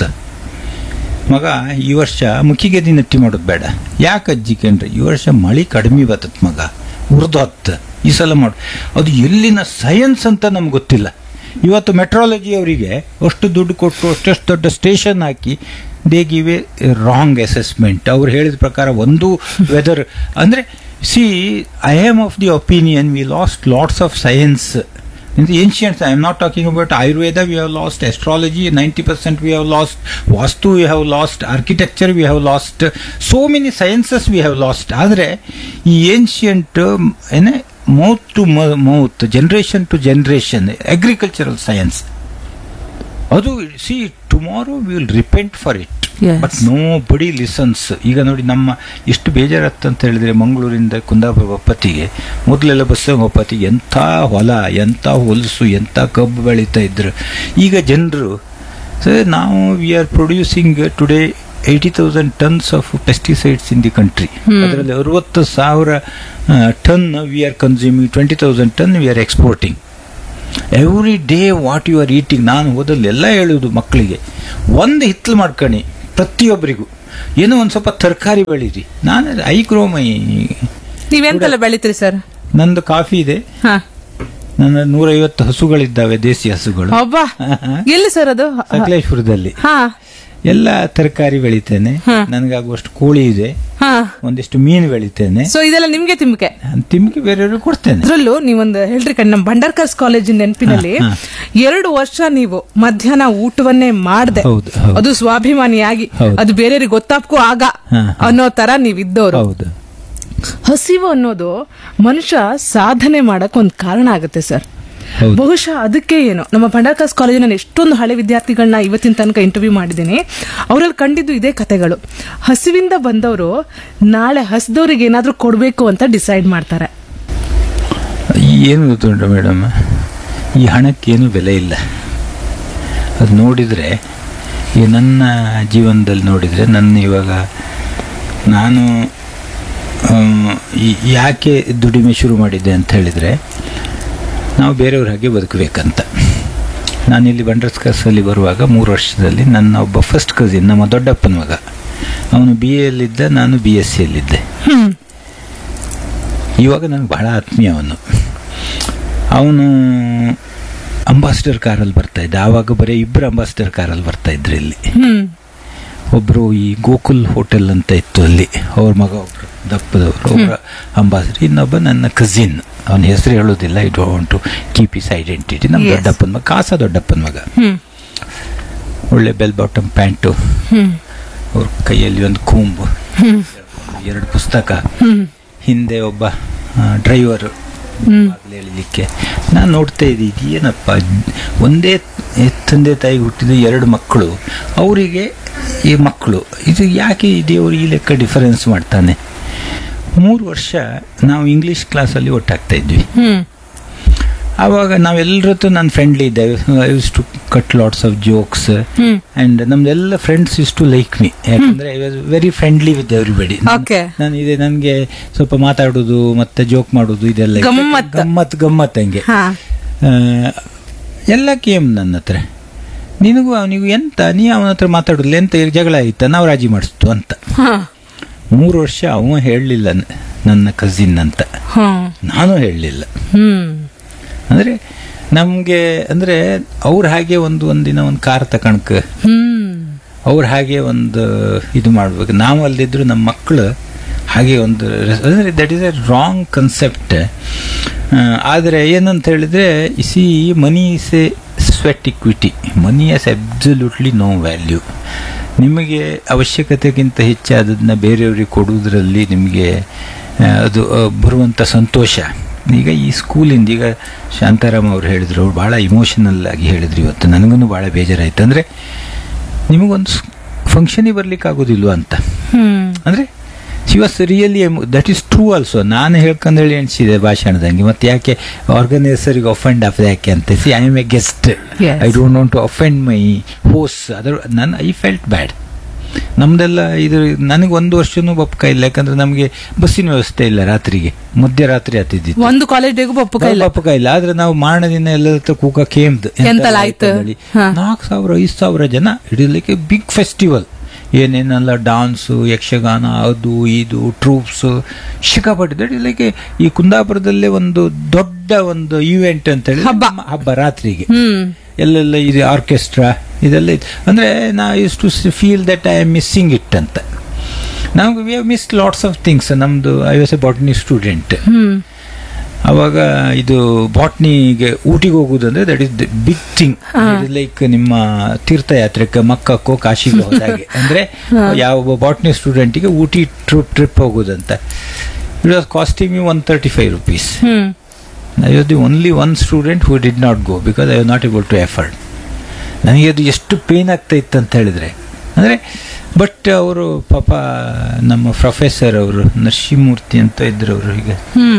S1: ಮಗ ಈ ವರ್ಷ ಮುಖಿ ಗೆದ್ದಿ ನಟ್ಟಿ ಮಾಡೋದು ಬೇಡ ಯಾಕೆ ಅಜ್ಜಿ ಕೇಂದ್ರೆ ಈ ವರ್ಷ ಮಳಿ ಕಡಿಮೆ ಬತ್ತತ್ ಮಗ ಉರ್ದು ಹೊತ್ತ ಈ ಸಲ ಮಾಡು ಅದು ಎಲ್ಲಿನ ಸೈನ್ಸ್ ಅಂತ ನಮ್ಗೆ ಗೊತ್ತಿಲ್ಲ ಇವತ್ತು ಮೆಟ್ರಾಲಜಿ ಅವರಿಗೆ ಅಷ್ಟು ದುಡ್ಡು ಕೊಟ್ಟು ಅಷ್ಟಷ್ಟು ದೊಡ್ಡ ಸ್ಟೇಷನ್ ಹಾಕಿ they give a wrong assessment ಅವ್ರು ಹೇಳಿದ ಪ್ರಕಾರ ಒಂದು ವೆದರ್ ಅಂದ್ರೆ see I am of the opinion we lost lots of science In the ancients, I am not talking about Ayurveda, we have lost astrology, 90% we have lost Vastu, we have lost architecture, we have lost so many sciences we have lost. ಆದರೆ ಈ ancient ಏನೇ mouth to mouth generation to generation agricultural science ಅದು see tomorrow will repent for it
S2: Yes.
S1: But nobody listens ಈಗ ನೋಡಿ ನಮ್ಮ ಎಷ್ಟು ಬೇಜಾರತ್ತ ಅಂತ ಹೇಳಿದ್ರೆ ಮಂಗಳೂರಿಂದ ಕುಂದಾಪುರ ಒಪ್ಪತ್ತಿಗೆ ಮೊದಲೆಲ್ಲ ಬಸ್ ಒಪ್ಪತ್ತಿಗೆ ಎಂಥ ಹೊಲ ಎಂಥ ಹೊಲಸು ಎಂಥ ಕಬ್ಬು ಬೆಳೀತಾ ಇದ್ರು ಈಗ ಜನರು ನಾವು we are producing today eighty thousand tons of pesticides in the country ಅದರಲ್ಲಿ ಅರವತ್ತು ಸಾವಿರ ton we are consuming twenty thousand ton we are exporting every day what you are eating ನಾನು ಹೋದಲ್ಲಿ ಎಲ್ಲ ಹೇಳುವುದು ಮಕ್ಕಳಿಗೆ ಒಂದು ಹಿತ್ತಲು ಮಾಡ್ಕೊಳ್ಳಿ ಪ್ರತಿಯೊಬ್ಬರಿಗೂ ಏನೋ ಒಂದು ಸ್ವಲ್ಪ ತರಕಾರಿ ಬೆಳೀರಿ ನಾನು ಐ ಗ್ರೋಮೈ
S2: ನೀವೆಂತೆಲ್ಲ ಬೆಳಿತೀರಿ ಸರ್
S1: ನಂದು ಕಾಫಿ ಇದೆ
S2: ಹಾ
S1: ನನ್ನ ನೂರೈವತ್ತು ಹಸುಗಳಿದ್ದಾವೆ ದೇಸಿ ಹಸುಗಳು
S2: ಒಬ್ಬ ಎಲ್ಲಿ ಸರ್ ಅದು
S1: ಸಕಲೇಶ್ಪುರದಲ್ಲಿ
S2: ಹಾ
S1: ಎಲ್ಲ ತರಕಾರಿ ಬೆಳಿತೇನೆ
S2: ಹಾ.
S1: ನನಗಾಗುವಷ್ಟು ಕೋಳಿ ಇದೆ
S2: ಹಾ
S1: ಒಂದಿಷ್ಟು ಮೀನು ಬೆಳಿತೇನೆ
S2: ಸೊ ಇದೆಲ್ಲ ನಿಮ್ಗೆ ತಿಮ್ಕೆ
S1: ತಿಮ್ಮಿಗೆ ಬೇರೆಯವ್ರಿಗೆ ಕೊಡ್ತೇನೆ
S2: ಅದ್ರಲ್ಲೂ ನೀವೊಂದು ಹೇಳ್ರಿ ಕಣ್ ನಮ್ಮ ಭಂಡಾರ್ಕರ್ಸ್ ಕಾಲೇಜಿನ ನೆನಪಿನಲ್ಲಿ
S1: ಹಾ,
S2: ಎರಡು ವರ್ಷ ನೀವು ಮಧ್ಯಾಹ್ನ ಊಟವನ್ನೇ ಮಾಡ್ದೆ
S1: ಹೌದು, ಹೌದು.
S2: ಅದು ಸ್ವಾಭಿಮಾನಿಯಾಗಿ
S1: ಹೌದು.
S2: ಅದು ಬೇರೆಯವ್ರಿಗೆ ಗೊತ್ತಾಪ್ಕೋ ಆಗ
S1: ಹಾ, ಹಾ.
S2: ಅನ್ನೋ ತರ ನೀವಿದ್ದವರು
S1: ಹೌದು
S2: ಹಸಿವು ಅನ್ನೋದು ಮನುಷ್ಯ ಸಾಧನೆ ಮಾಡಕ್ ಒಂದು ಕಾರಣ ಆಗುತ್ತೆ ಸರ್
S1: ಹೌದು.
S2: ಬಹುಶಃ ಅದಕ್ಕೆ ಏನು ನಮ್ಮ ಭಂಡಾರ್ಕರ್ಸ್ ಕಾಲೇಜಿನ ಎಷ್ಟೊಂದು ಹಳೆ ವಿದ್ಯಾರ್ಥಿಗಳನ್ನ ಇವತ್ತಿನ ತನಕ ಇಂಟರ್ವ್ಯೂ ಮಾಡಿದ್ದೀನಿ ಅವರಲ್ಲಿ ಕಂಡಿದ್ದು ಇದೇ ಕತೆಗಳು ಹಸಿವಿಂದ ಬಂದವರು ನಾಳೆ ಹಸಿದವ್ರಿಗೆ ಏನಾದ್ರೂ ಕೊಡಬೇಕು ಅಂತ ಡಿಸೈಡ್ ಮಾಡ್ತಾರೆ
S1: ಏನು ಗೊತ್ತುಂಟು ಮೇಡಮ್ ಈ ಹಣಕ್ಕೇನು ಬೆಲೆ ಇಲ್ಲ ಅದು ನೋಡಿದರೆ ಈ ನನ್ನ ಜೀವನದಲ್ಲಿ ನೋಡಿದರೆ ನನ್ನ ಇವಾಗ ನಾನು ಆಮ್, ಈ- ಯಾಕೆ ದುಡಿಮೆ ಶುರು ಮಾಡಿದ್ದೆ ಅಂತ ಹೇಳಿದರೆ ನಾವು ಬೇರೆಯವ್ರ ಹಾಗೆ ಬದುಕಬೇಕಂತ ನಾನಿಲ್ಲಿ ಬಂಡ್ರಸ್ಕರ್ಸಲ್ಲಿ ಬರುವಾಗ ಮೂರು ವರ್ಷದಲ್ಲಿ ನನ್ನ ಒಬ್ಬ ಫಸ್ಟ್ ಕಸಿನ್ ನಮ್ಮ ದೊಡ್ಡಪ್ಪನ ಮಗ ಅವನು ಬಿ ಎಲ್ಲಿದ್ದ ನಾನು ಬಿ ಎಸ್ ಸಿಯಲ್ಲಿದ್ದೆ
S2: ಹ್ಮ್
S1: ಇವಾಗ ನನಗೆ ಬಹಳ ಆತ್ಮೀಯ ಅವನು ಅವನು ಅಂಬಾಸಿಡರ್ ಕಾರಲ್ಲಿ ಬರ್ತಾ ಇದ್ದ ಆವಾಗ ಬರೀ ಇಬ್ಬರು ಅಂಬಾಸಿಡರ್ ಕಾರಲ್ಲಿ ಬರ್ತಾ ಇದ್ರು ಇಲ್ಲಿ
S2: ಹ್ಮ್
S1: ಒಬ್ರು ಈ ಗೋಕುಲ್ ಹೋಟೆಲ್ ಅಂತ ಇತ್ತು ಅಲ್ಲಿ ಅವ್ರ ಮಗ ಒಬ್ರು ದಪ್ಪದವರು ಒಬ್ಬರ ಅಂಬಾಸಿಡರ್ ಇನ್ನೊಬ್ಬ ನನ್ನ ಕಸಿನ್ ಅವನ ಹೆಸರು ಹೇಳೋದಿಲ್ಲ I don't to keep his identity ನಮ್ಮ
S2: Yes.
S1: ದೊಡ್ಡಪ್ಪನ ಮಗ ಕಾಸ ದೊಡ್ಡಪ್ಪನ ಮಗ
S2: ಹ್ಮ್
S1: ಒಳ್ಳೆ ಬೆಲ್ ಬಾಟಮ್ ಪ್ಯಾಂಟು
S2: ಹ್ಮ್
S1: ಅವ್ರ ಕೈಯಲ್ಲಿ ಒಂದು ಕೂಂಬು
S2: ಹ್ಮ್
S1: ಎರಡು ಪುಸ್ತಕ
S2: ಹ್ಮ್
S1: ಹಿಂದೆ ಒಬ್ಬ ಡ್ರೈವರ್
S2: ಹ್ಮ್
S1: ಎಳಿಲಿಕ್ಕೆ ನಾನು ನೋಡ್ತಾ ಇದ್ದೆ ಇದೇನಪ್ಪ ಒಂದೇ ತಂದೆ ತಾಯಿ ಹುಟ್ಟಿದ ಎರಡು ಮಕ್ಕಳು ಅವರಿಗೆ ಈ ಮಕ್ಕಳು ಇದು ಯಾಕೆ ಈ ದೇವರು ಈ ಲೆಕ್ಕ ಡಿಫರೆನ್ಸ್ ಮಾಡ್ತಾನೆ ಮೂರು ವರ್ಷ ನಾವು ಇಂಗ್ಲೀಷ್ ಕ್ಲಾಸಲ್ಲಿ ಒಟ್ಟಾಗ್ತಾ ಇದ್ವಿ
S2: ಹ್ಮ್
S1: ಆವಾಗ ನಾವೆಲ್ಲರ ಹತ್ರ ನಾನು ಫ್ರೆಂಡ್ಲಿ ಇದ್ದೇವೆ I used to cut lots of jokes
S2: hmm
S1: and ನಮ್ದೆಲ್ಲ friends is to like me ಯಾಕಂದ್ರೆ I was very friendly with everybody
S2: Okay.
S1: ನಾನು ಇದೆ ನನಗೆ ಸ್ವಲ್ಪ ಮಾತಾಡೋದು ಮತ್ತೆ ಜೋಕ್ ಮಾಡೋದು ಇದೆಲ್ಲ ಇತ್ತು.
S2: ಗಮ್ಮತ್.
S1: ಗಮ್ಮತ್ ಗಮ್ಮತ್ ಹಂಗೆ
S2: ಹಾ
S1: ಆ, ಎಲ್ಲ ಕೇಮ್ ನನ್ನ ಹತ್ರ ನಿನಗೂ ಅವನಿಗೂ ಎಂತ ನೀ ಅವನ ಹತ್ರ ಮಾತಾಡೋದಿಲ್ಲ ಎಂತ ಈಗ ಜಗಳ ಆಯ್ತಾ ನಾವು ರಾಜಿ ಮಾಡಿಸ್ತು ಅಂತ
S2: ಹಾ
S1: ಮೂರು ವರ್ಷ ಅವ ಹೇಳಲಿಲ್ಲ ನನ್ನ ಕಸಿನ್ ಅಂತ
S2: ಹಾ
S1: ನಾನು ಹೇಳಲಿಲ್ಲ
S2: ಹ್ಮ್
S1: ಅಂದ್ರೆ ನಮ್ಗೆ ಅಂದ್ರೆ ಅವ್ರ ಹಾಗೆ ಒಂದು ಒಂದಿನ ಒಂದು ಕಾರ್ ತಕಣಕ್
S2: ಹ್ಮ್
S1: ಅವ್ರ ಹಾಗೆ ಒಂದು ಇದು ಮಾಡ್ಬೇಕು ನಾವು ಅಲ್ದಿದ್ರು ನಮ್ಮ ಮಕ್ಕಳು ಹಾಗೆ ಒಂದು ಅಂದರೆ that is a wrong concept ಆದರೆ ಏನಂತ ಹೇಳಿದ್ರೆ see money is a sweat equity money as absolutely no value ನಿಮಗೆ ಅವಶ್ಯಕತೆಗಿಂತ ಹೆಚ್ಚಾದದನ್ನ ಬೇರೆಯವರಿಗೆ ಕೊಡುವುದರಲ್ಲಿ ನಿಮಗೆ ಆ, ಅದು ಆ, ಬರುವಂಥ ಸಂತೋಷ ಈಗ ಈ ಸ್ಕೂಲಿಂದ ಈಗ ಶಾಂತಾರಾಮ್ ಅವ್ರು ಹೇಳಿದ್ರು ಅವ್ರು ಭಾಳ ಇಮೋಷನಲ್ ಆಗಿ ಹೇಳಿದ್ರು ಇವತ್ತು ನನಗೂ ಭಾಳ ಬೇಜಾರಾಯ್ತು ಅಂದರೆ ನಿಮಗೊಂದು ಫಂಕ್ಷನಿಗೆ ಬರ್ಲಿಕ್ಕೆ ಆಗೋದಿಲ್ವ ಅಂತ
S2: ಹ್ಮ್
S1: ಅಂದ್ರೆ she was really that is true also ನಾನು ಹೇಳ್ಕೊಂಡು ಹೇಳಿ ಎಣಿಸಿದೆ ಭಾಷಣದಂಗೆ ಮತ್ತೆ ಯಾಕೆ ಆರ್ಗನೈಸರಿಗೆ ಅಫೆಂಡ್ ಆಫ್ ಯಾಕೆ ಅಂತ see I am a guest
S2: Yes.
S1: I don't want to offend my host ಅದರ ನನ್ನ ಐ ಫೆಲ್ಟ್ ಬ್ಯಾಡ್ ನಮ್ದೆಲ್ಲ ಇದು ನನಗೆ ಒಂದು ವರ್ಷನೂ ಬಪ್ಪಕ ಇಲ್ಲ ಯಾಕಂದ್ರೆ ನಮಗೆ ಬಸ್ಸಿನ ವ್ಯವಸ್ಥೆ ಇಲ್ಲ ರಾತ್ರಿಗೆ ಮಧ್ಯರಾತ್ರಿ ಹತ್ತಿದ್ದಿತ್ತು
S2: ಒಂದು ಕಾಲೇಜ್ ಡೇಗೂ ಪಪ್ಪು ಕೈಲ
S1: ಬಪ್ಪಕ ಇಲ್ಲ ಆದ್ರೆ ನಾವು ಮಾರಣ ದಿನ ಎಲ್ಲರ ಹತ್ರ ಕೂಕ ಕೇಮ್ದು
S2: ಎಂತೆಲ್ಲ ಆಯ್ತು? ಹಾ.
S1: ನಾಲ್ಕು ಸಾವಿರ ಐದು ಸಾವಿರ ಜನ it is like a big festival ಏನೇನೆಲ್ಲ ಡಾನ್ಸು ಯಕ್ಷಗಾನ ಅದು ಇದು ಟ್ರೂಪ್ಸ್ ಶಿಕಾಪಟ್ಟಿ ದಟ್ ಇಸ್ ಲೈಕ್ ಈ ಕುಂದಾಪುರದಲ್ಲೇ ಒಂದು ದೊಡ್ಡ ಒಂದು ಇವೆಂಟ್ ಅಂತ ಹೇಳಿ
S2: ಹಬ್ಬ.
S1: ನಮ್ಮ ಹಬ್ಬ ರಾತ್ರಿಗೆ
S2: ಹ್ಮ್
S1: ಎಲ್ಲೆಲ್ಲ ಇದು ಆರ್ಕೆಸ್ಟ್ರಾ ಇದೆಲ್ಲ ಇತ್ತು ಅಂದ್ರೆ ನಾ used to feel that I am missing it ಅಂತ ನಮ್ಗೆ we have miss lots of things ನಮ್ದು I was a botany student
S2: hmm
S1: ಅವಾಗ ಇದು ಬಾಟ್ನಿಗೆ ಊಟಿಗೆ ಹೋಗುದಂದ್ರೆ that is the big thing like ನಿಮ್ಮ ತೀರ್ಥಯಾತ್ರೆಗೆ ಮಕ್ಕಕ್ಕೋ ಕಾಶಿಗೆ ಹೋದಾಗೆ ಅಂದ್ರೆ ಯಾವ ಬಾಟ್ನಿ ಸ್ಟೂಡೆಂಟಿಗೆ ಊಟಿ ಟ್ರಿಪ್ ಟ್ರಿಪ್ ಹೋಗುದಂತ it was costing me one thirty five rupees
S2: hmm
S1: I was the only one student who did not go because I was not able to afford. ನನಗೆ ಅದು ಎಷ್ಟು ಪೇನ್ ಆಗ್ತಾ ಇತ್ತು ಅಂತ ಹೇಳಿದ್ರೆ ಅಂದರೆ ಬಟ್ ಅವರು ಪಾಪ ನಮ್ಮ ಪ್ರೊಫೆಸರ್ ಅವರು ನರಸಿಂಹಮೂರ್ತಿ ಅಂತ ಇದ್ರು ಅವರು ಈಗ
S2: ಹ್ಮ್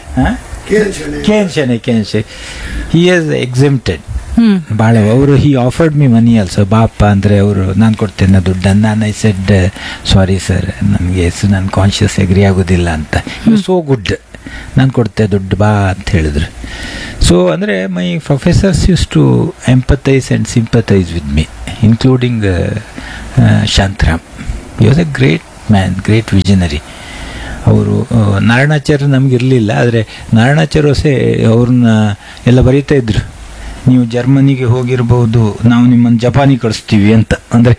S1: ಕೇನ್ಶನೆ ಕೇನ್ಶೆ ಹಿ ಇಸ್ ಎಕ್ಸಿಮ್ಟೆಡ್
S2: ಹ್ಮ್
S1: ಭಾಳ ಅವರು ಹಿ ಆಫರ್ಡ್ ಮಿ ಮನಿ ಆಲ್ಸೋ ಬಾಪ ಅಂದರೆ ಅವರು ನಾನು ಕೊಡ್ತೇನೆ ದುಡ್ಡನ್ನು ನಾನು ಐ ಸೆಡ್ ಸಾರಿ ಸರ್ ನನಗೆ ನನ್ನ ಕಾನ್ಷಿಯಸ್ ಎಗ್ರಿ ಆಗೋದಿಲ್ಲ ಅಂತ ಸೋ ಗುಡ್ ನಾನು ಕೊಡ್ತೆ ದುಡ್ಡು ಬಾ ಅಂತ ಹೇಳಿದ್ರು ಸೊ ಅಂದರೆ my professors used to empathise and sympathise with me including Shantaram you was a great man great visionary ಅವರು ನಾರಾಯಣಾಚಾರ್ಯ ನಮ್ಗೆ ಇರಲಿಲ್ಲ ಆದರೆ ನಾರಾಯಣಾಚಾರ್ಯ ಹೊಸೆ ಅವ್ರನ್ನ ಎಲ್ಲ ಬರೀತಾ ಇದ್ರು ನೀವು ಜರ್ಮನಿಗೆ ಹೋಗಿರಬಹುದು ನಾವು ನಿಮ್ಮನ್ನು ಜಪಾನಿಗೆ ಕಳಿಸ್ತೀವಿ ಅಂತ ಅಂದರೆ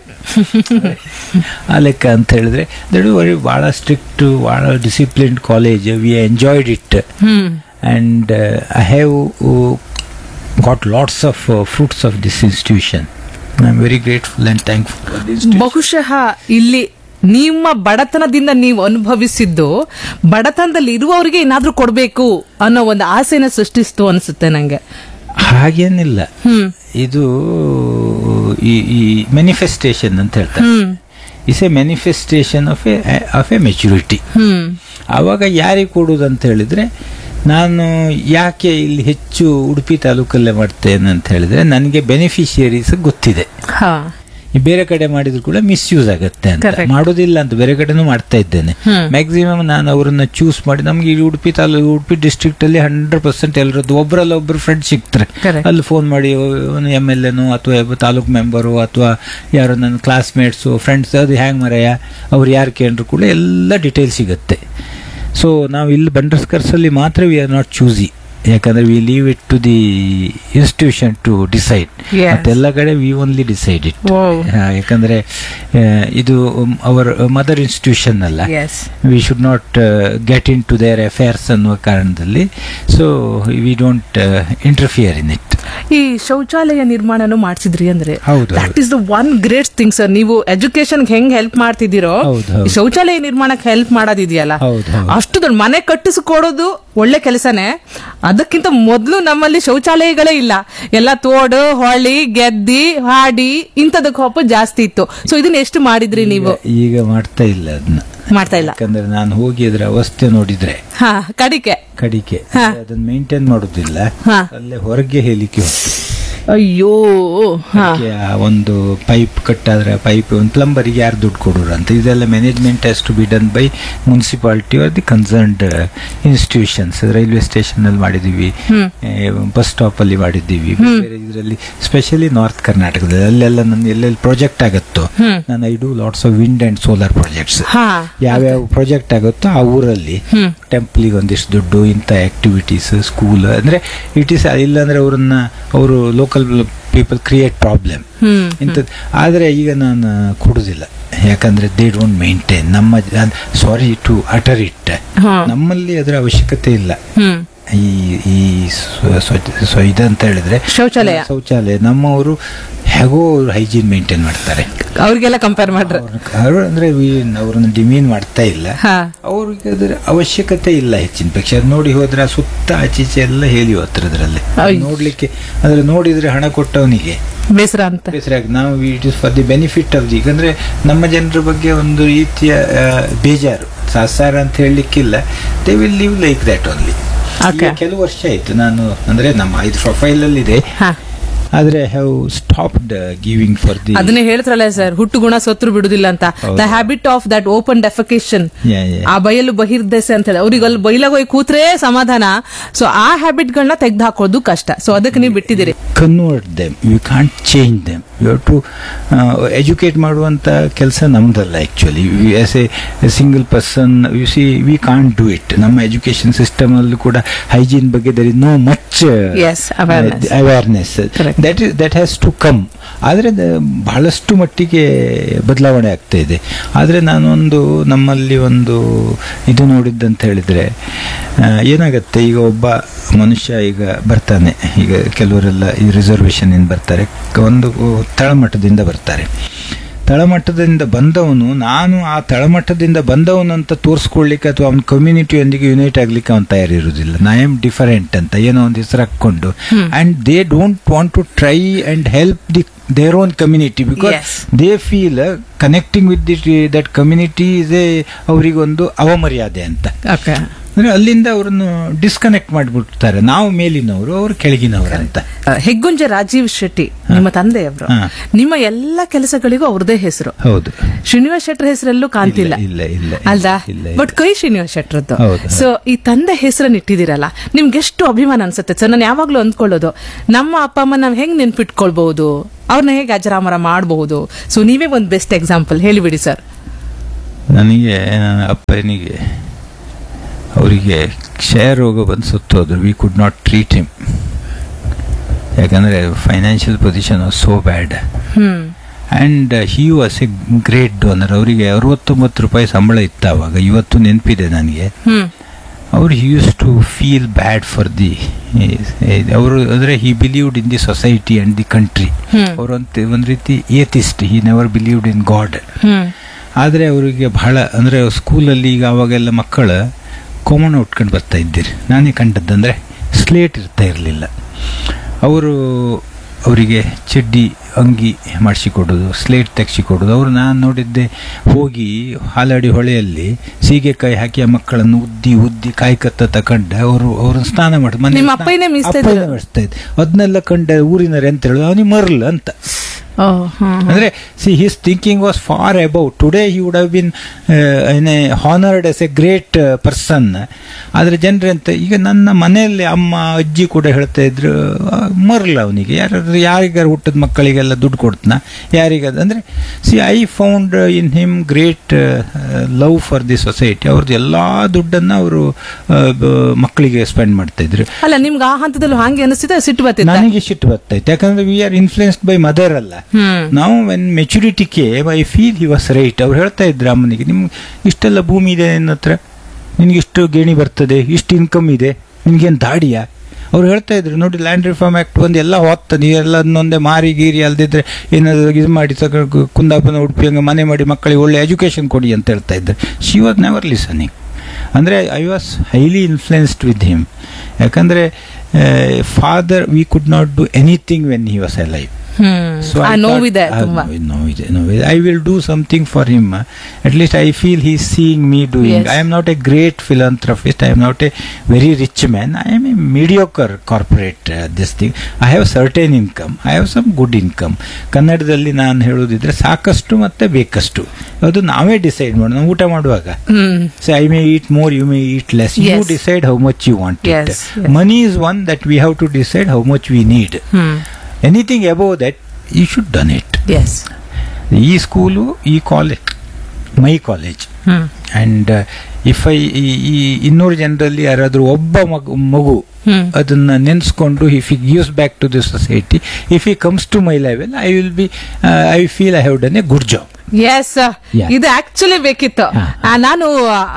S1: ಆ ಲೆಕ್ಕ ಅಂತ ಹೇಳಿದ್ರೆ ದಟ್ ವೆರಿ ಭಾಳ ಸ್ಟ್ರಿಕ್ಟ್ ಭಾಳ disciplined college we enjoyed it
S2: hmm
S1: and I have got lots of fruits of this institution I am very grateful and thankful for this
S2: ಬಹುಶಃ ಇಲ್ಲಿ ನಿಮ್ಮ ಬಡತನದಿಂದ ನೀವು ಅನುಭವಿಸಿದ್ದು ಬಡತನದಲ್ಲಿ ಇರುವವರಿಗೆ ಏನಾದ್ರೂ ಕೊಡ್ಬೇಕು ಅನ್ನೋ ಒಂದು ಆಸೆನ ಸೃಷ್ಟಿಸ್ತು ಅನ್ಸುತ್ತೆ ನಂಗೆ
S1: ಹಾಗೇನಿಲ್ಲ
S2: ಹ್ಮ್
S1: ಇದು ಈ ಈ ಮ್ಯಾನಿಫೆಸ್ಟೇಷನ್ ಅಂತ ಹೇಳ್ತಾರೆ
S2: hmm
S1: is a manifestation of a of a maturity
S2: hmm
S1: ಆವಾಗ ಯಾರಿಗೆ ಕೊಡುವುದು ಅಂತ ಹೇಳಿದ್ರೆ ನಾನು ಯಾಕೆ ಇಲ್ಲಿ ಹೆಚ್ಚು ಉಡುಪಿ ತಾಲೂಕಲ್ಲೇ ಮಾಡ್ತೇನೆ ಅಂತ ಹೇಳಿದ್ರೆ ನನಗೆ ಬೆನಿಫಿಷಿಯರೀಸ್ ಗೊತ್ತಿದೆ
S2: ಹಾ
S1: ಈ ಬೇರೆ ಕಡೆ ಮಾಡಿದ್ರು ಕೂಡ ಮಿಸ್ಯೂಸ್ ಆಗುತ್ತೆ ಅಂತ
S2: Correct.
S1: ಮಾಡೋದಿಲ್ಲ ಅಂತ ಬೇರೆ ಕಡೆನೂ ಮಾಡ್ತಾ ಇದ್ದೇನೆ
S2: ಹ್ಮ್.
S1: ಮ್ಯಾಕ್ಸಿಮಮ್ ನಾನು ಅವರನ್ನ ಚೂಸ್ ಮಾಡಿ ನಮ್ಗೆ ಈ ಉಡುಪಿ ತಾಲೂಕು ಉಡುಪಿ ಡಿಸ್ಟ್ರಿಕ್ಟ್ ಅಲ್ಲಿ ಹಂಡ್ರೆಡ್ ಪರ್ಸೆಂಟ್ ಎಲ್ಲರದ್ದು ಒಬ್ಬರಲ್ಲ ಒಬ್ಬರು ಫ್ರೆಂಡ್ ಸಿಗ್ತಾರೆ
S2: Correct.
S1: ಅಲ್ಲಿ ಫೋನ್ ಮಾಡಿ ಎಮ್ ಎಲ್ ಎನೋ ಅಥವಾ ತಾಲೂಕ್ ಮೆಂಬರು ಅಥವಾ ಯಾರೋ ನನ್ನ ಕ್ಲಾಸ್ಮೇಟ್ಸು ಫ್ರೆಂಡ್ಸ್ ಅದು ಹ್ಯಾಂಗ್ ಮರೆಯ ಅವ್ರು ಯಾರು ಕೇಳಿದ್ರು ಕೂಡ ಎಲ್ಲ ಡೀಟೇಲ್ ಸಿಗುತ್ತೆ ಸೊ ನಾವು ಇಲ್ಲಿ ಬಂಡರ್ಸ್ಕರ್ಸಲ್ಲಿ ಮಾತ್ರ ವಿ ಆರ್ ನಾಟ್ ಚೂಸಿ ಯಾಕಂದ್ರೆ we leave it to the institution to decide
S2: Yes.
S1: ಮತ್ತೆಲ್ಲ ಕಡೆ we only decide it
S2: Wow.
S1: ಯಾಕಂದ್ರೆ ಆ, ಇದು ಅವರ್ ಮದರ್ ಇನ್ಸ್ಟಿಟ್ಯೂಷನ್ ಅಲ್ಲ
S2: as
S1: we should not get into their affairs ಅನ್ನುವ ಕಾರಣದಲ್ಲಿ so we don't interfere in it
S2: ಈ ಶೌಚಾಲಯ ನಿರ್ಮಾಣನೂ ಮಾಡಿಸಿದ್ರಿ ಅಂದ್ರೆ
S1: ಹೌದು,
S2: ದಟ್
S1: ಹೌದು.
S2: Is the one great thing sir ನೀವು ಎಜುಕೇಶನ್ ಹೆಂಗ್ ಹೆಲ್ಪ್ ಮಾಡ್ತಿದ್ದೀರೋ
S1: ಹೌದು, ಹೌದು.
S2: ಈ ಶೌಚಾಲಯ ನಿರ್ಮಾಣಕ್ಕೆ ಹೆಲ್ಪ್ ಮಾಡೋದಿದೆಯಲ್ಲ
S1: ಹೌದು, ಹೌದು.
S2: ಅಷ್ಟು ದೊಡ್ಡ ಮನೆ ಕಟ್ಟಿಸಿಕೊಡೋದು ಒಳ್ಳೆ ಕೆಲಸನೇ ಅದಕ್ಕಿಂತ ಮೊದಲು ನಮ್ಮಲ್ಲಿ ಶೌಚಾಲಯಗಳೇ ಇಲ್ಲ ಎಲ್ಲ ತೋಡು ಹೊಳಿ ಗೆದ್ದಿ ಹಾಡಿ ಇಂಥದಕ್ಕೆ ಹೊಪ್ಪ ಜಾಸ್ತಿ ಇತ್ತು ಸೊ ಇದನ್ನ ಎಷ್ಟು ಮಾಡಿದ್ರಿ ನೀವು
S1: ಈಗ- ಈಗ ಮಾಡ್ತಾ ಇಲ್ಲ ಅದನ್ನ
S2: ಮಾಡ್ತಾ ಇಲ್ಲ
S1: ಯಾಕಂದ್ರೆ ನಾನು ಹೋಗಿ ಅದರ ಅವಸ್ಥೆ ನೋಡಿದ್ರೆ
S2: ಹಾ ಕಡಿಕೆ
S1: ಕಡಿಕೆ
S2: ಹಾ.
S1: ಅದನ್ನ ಮೇಂಟೈನ್ ಮಾಡುದಿಲ್ಲ
S2: ಹಾ.
S1: ಅಲ್ಲೇ ಹೊರಗೆ ಹೇಳಿಕೆ ಹೋಗ್ತದೆ.
S2: ಅಯ್ಯೋ ಹಾ
S1: ಅದಕ್ಕೆ ಆ ಒಂದು ಪೈಪ್ ಕಟ್ಟಾದ್ರೆ ಪೈಪ್ ಒಂದು ಪ್ಲಂಬರಿಗೆ ಯಾರು ದುಡ್ಡು ಕೊಡೋರು ಅಂತ ಇದೆಲ್ಲ management has to be done by municipality or the concerned institutions railway station ಅಲ್ಲಿ ಮಾಡಿದೀವಿ ಬಸ್ ಸ್ಟಾಪ್ ಅಲ್ಲಿ ಮಾಡಿದ್ದೀವಿ ಬೇರೆ ಬೇರೆ ಇದರಲ್ಲಿ ಸ್ಪೆಷಲಿ ನಾರ್ತ್ ಕರ್ನಾಟಕದಲ್ಲಿ ಅಲ್ಲೆಲ್ಲ ನನ್ನ ಎಲ್ಲೆಲ್ಲಿ ಪ್ರಾಜೆಕ್ಟ್ ಆಗುತ್ತೋ
S2: ಹ್ಮ್.
S1: ನಾನು I do lots of wind and solar projects
S2: ಹಾ
S1: ಯಾವ್ಯಾವ ಪ್ರಾಜೆಕ್ಟ್ ಆಗುತ್ತೋ ಆ ಊರಲ್ಲಿ
S2: ಹ್ಮ್.
S1: ಟೆಂಪಲಿಗೆ ಒಂದಿಷ್ಟು ದುಡ್ಡು ಇಂಥ ಆಕ್ಟಿವಿಟೀಸ್ ಸ್ಕೂಲ್ ಅಂದ್ರೆ ಇಟ್ ಈಸ್ ಇಲ್ಲಾಂದ್ರೆ ಅವರನ್ನ ಅವರು local people create problem
S2: hmm
S1: ಇಂಥದ್ದು ಆದರೆ ಈಗ ನಾನು ಕೊಡುದಿಲ್ಲ ಯಾಕಂದ್ರೆ ದೇ ಡೋಂಟ್ ಮೇಂಟೈನ್ ನಮ್ಮ ಸಾರಿ ಟು ಅಟರ್ ಇಟ್
S2: ಹಾ.
S1: ನಮ್ಮಲ್ಲಿ ಅದರ ಅವಶ್ಯಕತೆ ಇಲ್ಲ
S2: ಹ್ಮ್
S1: ಈ ಈ ಸ್ವ- ಸ್ವಚ್ಛ- ಸ್ವ- ಇದಂತ ಹೇಳಿದ್ರೆ
S2: ಶೌಚಾಲಯ
S1: ಶೌಚಾಲಯ ನಮ್ಮವರು ಹೇಗೋ ಹೈಜೀನ್ ಮೇಂಟೈನ್ ಮಾಡ್ತಾರೆ
S2: ಅವ್ರಿಗೆಲ್ಲ ಕಂಪೇರ್ ಮಾಡ್ರೆ
S1: ಅವ್ರ- ಅವ್ರು ಅಂದ್ರೆ we- ಅವ್ರನ್ನ ಡಿಮೀನ್ ಮಾಡ್ತಾ ಇಲ್ಲ
S2: ಹಾ
S1: ಅವ್ರಿಗೆ ಅದರ ಅವಶ್ಯಕತೆ ಇಲ್ಲ ಹೆಚ್ಚಿನ ಪಕ್ಷ ಅದ್ ನೋಡಿ ಹೋದ್ರೆ ಆ ಸುತ್ತ ಆಚೀಚೆ ಎಲ್ಲ ಹೇಳಿ ಹತ್ರದ್ರಲ್ಲಿ
S2: ಅಯ್ಯ್.
S1: ನೋಡ್ಲಿಕ್ಕೆ ಅದ್ರ ನೋಡಿದ್ರೆ ಹಣ ಕೊಟ್ಟವನಿಗೆ
S2: ಬೇಸರ ಅಂತ
S1: ಬೇಸರ ಆಗ್- ನಾವು it is for the benefit of the ಯಾಕಂದ್ರೆ ನಮ್ಮ ಜನರ ಬಗ್ಗೆ ಒಂದು ರೀತಿಯ ಆ, ಬೇಜಾರು ಸಾಸಾರ ಅಂತ ಹೇಳಲಿಕ್ಕಿಲ್ಲ they will live like that only
S2: Okay.
S1: ಕೆಲವು ವರ್ಷ ಆಯ್ತು ನಾನು ಅಂದ್ರೆ ನಮ್ಮ ಇದು ಪ್ರೊಫೈಲ್ ಅಲ್ಲಿ ಇದೆ
S2: ಹಾ
S1: ಆದ್ರೆ have stopped giving for the
S2: ಅದನ್ನೇ ಹೇಳ್ತಾರಲ್ಲ ಸರ್ ಹುಟ್ಟು ಗುಣ ಸತ್ರು ಬಿಡುದಿಲ್ಲ ಅಂತ
S1: ಹೌದು.
S2: The habit of that open defecation
S1: Yeah, yeah.
S2: ಆ ಬಯಲು ಬಹಿರ್ದೆಸೆ ಅಂತ ಹೇಳಿ ಅವ್ರಿಗೆ ಅಲ್ಲಿ ಬೈಲಾಗ ಹೋಗಿ ಕೂತ್ರೆ ಸಮಾಧಾನ ಸೊ ಆ ಹ್ಯಾಬಿಟ್ ಗಳನ್ನ ತೆಗ್ದು ಹಾಕೋದು ಕಷ್ಟ ಸೊ ಅದಕ್ಕೆ ನೀವು ಬಿಟ್ಟಿದ್ದೀರಿ
S1: convert them you can't change them you have to educate ಮಾಡುವಂಥ ಕೆಲಸ ನಮ್ದಲ್ಲ actually as a single person you see we can't do it ನಮ್ಮ ಎಜುಕೇಶನ್ ಸಿಸ್ಟಮ್ ಅಲ್ಲೂ ಕೂಡ ಹೈಜೀನ್ ಬಗ್ಗೆ there is no much
S2: Yes, awareness.
S1: Awareness
S2: Correct.
S1: That is that has to come ಆದರೆ ಬಹಳಷ್ಟು ಮಟ್ಟಿಗೆ ಬದಲಾವಣೆ ಆಗ್ತಾ ಇದೆ ಆದರೆ ನಾನೊಂದು ನಮ್ಮಲ್ಲಿ ಒಂದು ಇದು ನೋಡಿದ್ದಂತ ಹೇಳಿದ್ರೆ ಆ, ಏನಾಗತ್ತೆ ಈಗ ಒಬ್ಬ ಮನುಷ್ಯ ಈಗ ಬರ್ತಾನೆ ಈಗ ಕೆಲವರೆಲ್ಲ ಈ ರಿಸರ್ವೇಷನ್ ಇಂದ ಬರ್ತಾರೆ ಒಂದು ತಳಮಟ್ಟದಿಂದ ಬರ್ತಾರೆ ತಳಮಟ್ಟದಿಂದ ಬಂದವನು ನಾನು ಆ ತಳಮಟ್ಟದಿಂದ ಬಂದವನು ಅಂತ ತೋರಿಸ್ಕೊಳ್ಲಿಕ್ಕೆ ಅಥವಾ ಅವನ ಕಮ್ಯುನಿಟಿಯೊಂದಿಗೆ ಯುನೈಟ್ ಆಗ್ಲಿಕ್ಕೆ ಅವನು ತಯಾರಿರುವುದಿಲ್ಲ ನಾ ಆಮ್ ಡಿಫರೆಂಟ್ ಅಂತ ಏನೋ ಒಂದು ಹೆಸರು ಹಾಕೊಂಡು and they don't want to try and help the their own community because
S2: Yes.
S1: They feel connecting with the that community is a ಅವರಿಗೊಂದು ಅವಮರ್ಯಾದೆ ಅಂತ
S2: ಓಕೆ
S1: ಅಂದ್ರೆ ಅಲ್ಲಿಂದ ಅವರನ್ನು ಡಿಸ್ಕನೆಕ್ಟ್ ಮಾಡಿಬಿಡ್ತಾರೆ ನಾವು ಮೇಲಿನವರು ಅವರು ಕೆಳಗಿನವರು ಅಂತ
S2: ಹೆಗ್ಗುಂಜ ರಾಜೀವ್ ಶೆಟ್ಟಿ ನಿಮ್ಮ ತಂದೆಯವರು
S1: ಹಾ.
S2: ನಿಮ್ಮ ಎಲ್ಲ ಕೆಲಸಗಳಿಗೂ ಅವ್ರದೇ ಹೆಸರು
S1: ಹೌದು
S2: ಶ್ರೀನಿವಾಸ್ ಶೆಟ್ಟರ್ ಹೆಸರೆಲ್ಲೂ ಕಾಣ್ತಿಲ್ಲ
S1: ಇಲ್ಲ, ಇಲ್ಲ, ಇಲ್ಲ,
S2: ಅಲ್ದಾ
S1: ಇಲ್ಲ, ಇಲ್ಲ.
S2: ಬಟ್ ಕೈ ಶ್ರೀನಿವಾಸ್ ಶೆಟ್ಟರದ್ದು
S1: ಹೌದು.
S2: ಸೊ ಈ ತಂದೆ ಹೆಸರನ್ನ ಇಟ್ಟಿದ್ದೀರಲ್ಲ ನಿಮ್ಗೆ ಎಷ್ಟು ಅಭಿಮಾನ ಅನ್ಸುತ್ತೆ ಸರ್ ನಾನು ಯಾವಾಗ್ಲೂ ಅಂದ್ಕೊಳ್ಳೋದು ನಮ್ಮ ಅಪ್ಪ ಅಮ್ಮ ನಾವ್ ಹೆಂಗ್ ನೆನ್ಪಿಟ್ಕೊಳ್ಬಹುದು ಅವ್ರನ್ನ ಹೇಗೆ ಅಜರಾಮರ ಮಾಡಬಹುದು ಸೊ ನೀವೇ ಒಂದು ಬೆಸ್ಟ್ ಎಕ್ಸಾಂಪಲ್ ಹೇಳಿಬಿಡಿ ಸರ್
S1: ನನಗೆ ನನ್ನ ಅಪ್ಪನಿಗೆ ಅವರಿಗೆ ಕ್ಷಯ ರೋಗ ಬಂದು ಸುತ್ತೋದ್ರು we could not treat him ಯಾಕಂದರೆ financial position was so bad
S2: hmm
S1: and he was a great donor ಅವರಿಗೆ ಅರವತ್ತೊಂಬತ್ತು ರೂಪಾಯಿ ಸಂಬಳ ಇತ್ತು ಆವಾಗ ಇವತ್ತು ನೆನಪಿದೆ ನನಗೆ
S2: ಹ್ಮ್
S1: ಅವರು he used to feel bad for the ಅವರು ಅಂದರೆ he believed in the society and the country
S2: hmm.
S1: ಅವರಂತ ಒಂದು ರೀತಿ atheist he never believed in God
S2: hmm
S1: ಆದರೆ ಅವರಿಗೆ ಬಹಳ ಅಂದರೆ ಸ್ಕೂಲಲ್ಲಿ ಈಗ ಅವಾಗೆಲ್ಲ ಮಕ್ಕಳ ಕೋಮಣ ಉಟ್ಕೊಂಡು ಬರ್ತಾ ಇದ್ದೀರಿ ನಾನೇ ಕಂಡದ್ದಂದರೆ ಸ್ಲೇಟ್ ಇರ್ತಾ ಇರಲಿಲ್ಲ ಅವರು ಅವರಿಗೆ ಚಡ್ಡಿ ಅಂಗಿ ಮಾಡಿಸಿಕೊಡೋದು ಸ್ಲೇಟ್ ತೆಗೆಸಿಕೊಡೋದು ಅವರು ನಾನು ನೋಡಿದ್ದೆ ಹೋಗಿ ಹಾಲಾಡಿ ಹೊಳೆಯಲ್ಲಿ ಸೀಗೆಕಾಯಿ ಹಾಕಿ ಆ ಮಕ್ಕಳನ್ನು ಉದ್ದಿ ಉದ್ದಿ ಕಾಯಿ ಕತ್ತ ತಕೊಂಡೆ ಅವರು ಅವ್ರನ್ನ ಸ್ನಾನ ಮಾಡಿ ಮನೆ
S2: ನಿಮ್ಮ ಅಪ್ಪಯ್ಯನೇ ಮೀಸ್ತಾ ಇದ್ರು?
S1: ಅಪ್ಪಯ್ಯನೇ ಮಾಡಿಸ್ತಾ ಇದ್ದೆ ಅದನ್ನೆಲ್ಲ ಕಂಡೆ ಊರಿನರೆ ಅಂತ ಹೇಳೋದು ಅವನಿಗೆ ಮರ್ಲ್ ಅಂತ
S2: ಓ ಹ್ಮ್
S1: ಅಂದ್ರೆ see his thinking was for about today he would have been an a honoured as a great person ಆದರೆ ಜನರಂತೆ ಈಗ ನನ್ನ ಮನೆಯಲ್ಲಿ ಅಮ್ಮ ಅಜ್ಜಿ ಕೂಡ ಹೇಳ್ತಾ ಇದ್ರು ಆ, ಮರಲ್ಲ ಅವನಿಗೆ ಯಾರಾದ್ರೂ ಯಾರಿಗಾರು ಹುಟ್ಟಿದ ಮಕ್ಕಳಿಗೆಲ್ಲ ದುಡ್ಡು ಕೊಡ್ತನ ಯಾರಿಗಾದ ಅಂದ್ರೆ see I found in him great love for the society ಅವ್ರದ್ದು ಎಲ್ಲಾ ದುಡ್ಡನ್ನ ಅವರು ಮಕ್ಕಳಿಗೆ ಸ್ಪೆಂಡ್ ಮಾಡ್ತಾ ಇದ್ರು
S2: ಅಲ್ಲ ನಿಮ್ಗೆ ಆ ಹಂತದಲ್ಲೂ ಹಾಗೆ ಅನಿಸ್ತಿದೆ ಸಿಟ್ಟು ಬರ್ತಿದ್ದ
S1: ನನಗೆ ಸಿಟ್ಟು ಬರ್ತೈತೆ ಯಾಕಂದ್ರೆ we are influenced by mother ಅಲ್ಲ
S2: ಹ್ಮ್
S1: ನಾವು when maturity came I feel he was right ಅವ್ರು ಹೇಳ್ತಾ ಇದ್ರು ಅಮ್ಮನಿಗೆ ನಿಮ್ಗೆ ಇಷ್ಟೆಲ್ಲ ಭೂಮಿ ಇದೆ ನಿನ್ನ ಹತ್ರ ನಿನ್ಗೆ ಇಷ್ಟು ಗೇಣಿ ಬರ್ತದೆ ಇಷ್ಟು ಇನ್ಕಮ್ ಇದೆ ನಿನ್ಗೇನು ದಾಡಿಯಾ ಅವ್ರು ಹೇಳ್ತಾ ಇದ್ರು ನೋಡಿ ಲ್ಯಾಂಡ್ ರಿಫಾರ್ಮ್ ಆಕ್ಟ್ ಬಂದು ಎಲ್ಲ ಹೋಗ್ತ ನೀವೆಲ್ಲ ಅದನ್ನೊಂದೇ ಮಾರಿ ಗೀರಿ ಅಲ್ದಿದ್ರೆ ಏನಾದ್ರು ಇದು ಮಾಡಿ ತಗ ಕುಂದಾಪುರ ಉಡುಪಿ ಹಂಗೆ ಮನೆ ಮಾಡಿ ಮಕ್ಕಳಿಗೆ ಒಳ್ಳೆ ಎಜುಕೇಶನ್ ಕೊಡಿ ಅಂತ ಹೇಳ್ತಾ ಇದ್ರು ಶಿ ವಾಸ್ ನೆವರ್ ಲಿಸನಿಂಗ್ ಅಂದರೆ I was highly influenced with him ಯಾಕಂದರೆ father we could not do anything when he was a life
S2: hmm
S1: So
S2: ah
S1: I
S2: ನೋವಿದೆ
S1: thought, ah,
S2: ತುಂಬಾ
S1: no, ನೋವಿದೆ ನೋವಿದೆ I will do something for him at least I feel he seeing me doing
S2: Yes.
S1: I am not a great philanthropist I am not a very rich man I am a mediocre corporate this thing I have certain income I have some good income ಕನ್ನಡದಲ್ಲಿ ನಾನು ಹೇಳೋದಿದ್ರೆ ಸಾಕಷ್ಟು ಮತ್ತೆ ಬೇಕಷ್ಟು ಅದು ನಾವೇ decide ಮಾಡೋದು ನಾವು ಊಟ ಮಾಡುವಾಗ
S2: hmm
S1: so I may eat more you may eat less you
S2: Yes.
S1: Decide how much you want
S2: Yes,
S1: it
S2: yes.
S1: Money is one that we have to decide how much we need
S2: hmm
S1: anything above that you should done it
S2: yes
S1: ಈ school ಈ college my college
S2: hmm
S1: and if I ಈ ಇನ್ನೂರು ಜನರಲ್ಲಿ ಯಾರಾದರೂ ಒಬ್ಬ ಮಗು ಮಗು
S2: ಹ್ಮ್
S1: ಅದನ್ನ ನೆನೆಸ್ಕೊಂಡು if he gives back to the society if he comes to my level I will be I feel I have done a good job
S2: yes
S1: Yeah.
S2: ಇದು ಆಕ್ಚುಲಿ ಬೇಕಿತ್ತು
S1: ಹಾ.
S2: ಆ, ನಾನು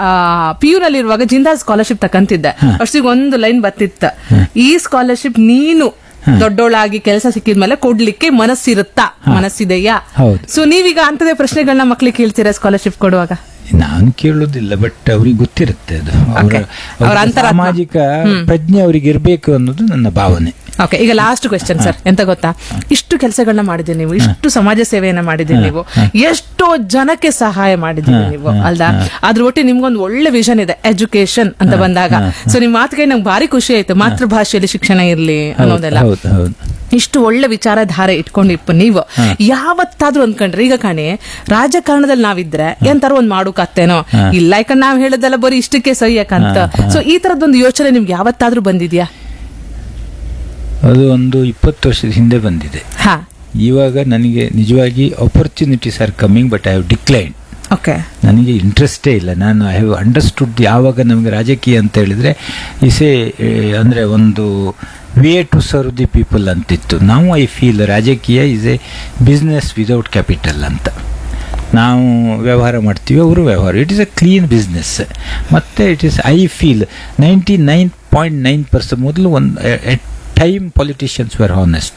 S2: ಪಿ ಯು ನಲ್ಲಿ ಇರುವಾಗ ಜಿಂದಾಲ್ ಸ್ಕಾಲರ್ಶಿಪ್ ತಕಂತಿದ್ದೆ
S1: ಹಾ.
S2: ಅಷ್ಟಿಗೆ ಒಂದು ಲೈನ್ ಬರ್ತಿತ್ತು ಈ ಸ್ಕಾಲರ್ಶಿಪ್ ನೀನು ದೊಡ್ಡೋಳಾಗಿ ಕೆಲಸ ಸಿಕ್ಕಿದ್ಮೇಲೆ ಕೊಡ್ಲಿಕ್ಕೆ ಮನಸ್ಸಿರುತ್ತಾ ಮನಸ್ಸಿದೆಯಾ
S1: ಹೌದು.
S2: ಸೊ ನೀವೀಗ ಅಂತದೇ ಪ್ರಶ್ನೆಗಳನ್ನ ಮಕ್ಳಿಗೆ ಕೇಳ್ತೀರಾ ಸ್ಕಾಲರ್ಶಿಪ್ ಕೊಡುವಾಗ
S1: ನಾನು ಕೇಳೋದಿಲ್ಲ ಬಟ್ ಅವ್ರಿಗೆ ಗೊತ್ತಿರುತ್ತೆ ಅದು ಅವರ
S2: Okay. ಅವ್ರ
S1: ಅವರ
S2: ಅಂತರಾತ್ಮ.
S1: ಸಾಮಾಜಿಕ ಪ್ರಜ್ಞೆ ಅವರಿಗೆ ಇರಬೇಕು ಅನ್ನೋದು ನನ್ನ ಭಾವನೆ
S2: ಓಕೆ ಈಗ ಲಾಸ್ಟ್ ಕ್ವೆಶನ್ ಸರ್ ಎಂತ ಗೊತ್ತಾ ಇಷ್ಟು ಕೆಲಸಗಳನ್ನ ಮಾಡಿದ್ದೀರಿ ನೀವು ಇಷ್ಟು ಸಮಾಜ ಸೇವೆಯನ್ನ ಮಾಡಿದ್ದೀರಿ ನೀವು ಎಷ್ಟೋ ಜನಕ್ಕೆ ಸಹಾಯ ಮಾಡಿದ್ದೀರಿ
S1: ಹಾ,
S2: ನೀವು
S1: ಹಾ,
S2: ಅಲ್ದಾ ಅದ್ರ ಒಟ್ಟಿಗೆ ನಿಮ್ಗೊಂದು ಒಳ್ಳೆ ವಿಷನ್ ಇದೆ ಎಜುಕೇಶನ್ ಅಂತ ಬಂದಾಗ ಸೊ ನಿಮ್ ಮಾತಿಗೆ ನಂಗೆ ಭಾರಿ ಖುಷಿ ಆಯ್ತು ಮಾತೃಭಾಷೆಯಲ್ಲಿ ಶಿಕ್ಷಣ ಇರ್ಲಿ ಅನ್ನೋದೆಲ್ಲ
S1: ಹೌದು ಹೌದು
S2: ಇಷ್ಟು ಒಳ್ಳೆ ವಿಚಾರಧಾರೆ ಇಟ್ಕೊಂಡಿಪ್ಪ ನೀವು ಯಾವತ್ತಾದ್ರೂ ಅನ್ಕೊಂಡ್ರೆ ಈಗ ಕಾಣಿ ರಾಜಕಾರಣದಲ್ಲಿ ನಾವಿದ್ರೆ ಎಂತಾರು ಒಂದ್ ಮಾಡುಕತ್ತೇನೋ ಇಲ್ಲ ಯಾಕಂದ್ರೆ ನಾವ್ ಹೇಳೋದೆಲ್ಲ ಬರೀ ಇಷ್ಟಕ್ಕೆ ಸಹ್ಯಕಂತ ಸೊ ಈ ತರದೊಂದು ಯೋಚನೆ ನಿಮ್ಗೆ ಯಾವತ್ತಾದ್ರೂ ಬಂದಿದ್ಯಾ
S1: ಅದು ಒಂದು ಇಪ್ಪತ್ತು ವರ್ಷದ ಹಿಂದೆ ಬಂದಿದೆ
S2: ಹಾ
S1: ಇವಾಗ ನನಗೆ ನಿಜವಾಗಿ opportunities are coming but I have decline
S2: okay
S1: ನನಗೆ ಇಂಟ್ರೆಸ್ಟೇ ಇಲ್ಲ ನಾನು ಐ ಹ್ಯಾವ್ ಅಂಡರ್ಸ್ಟುಡ್ ಯಾವಾಗ ನಮಗೆ ರಾಜಕೀಯ ಅಂತ ಹೇಳಿದ್ರೆ ಇಸೆ ಅಂದರೆ ಒಂದು way to serve the people ಅಂತಿತ್ತು ನಾವು ಐ ಫೀಲ್ ರಾಜಕೀಯ is a business without capital ಅಂತ ನಾವು ವ್ಯವಹಾರ ಮಾಡ್ತೀವಿ ಅವರು ವ್ಯವಹಾರ it is a clean business ಮತ್ತು it is I feel ninety nine point nine percent ಮೊದಲು ಒಂದು time politicians were honest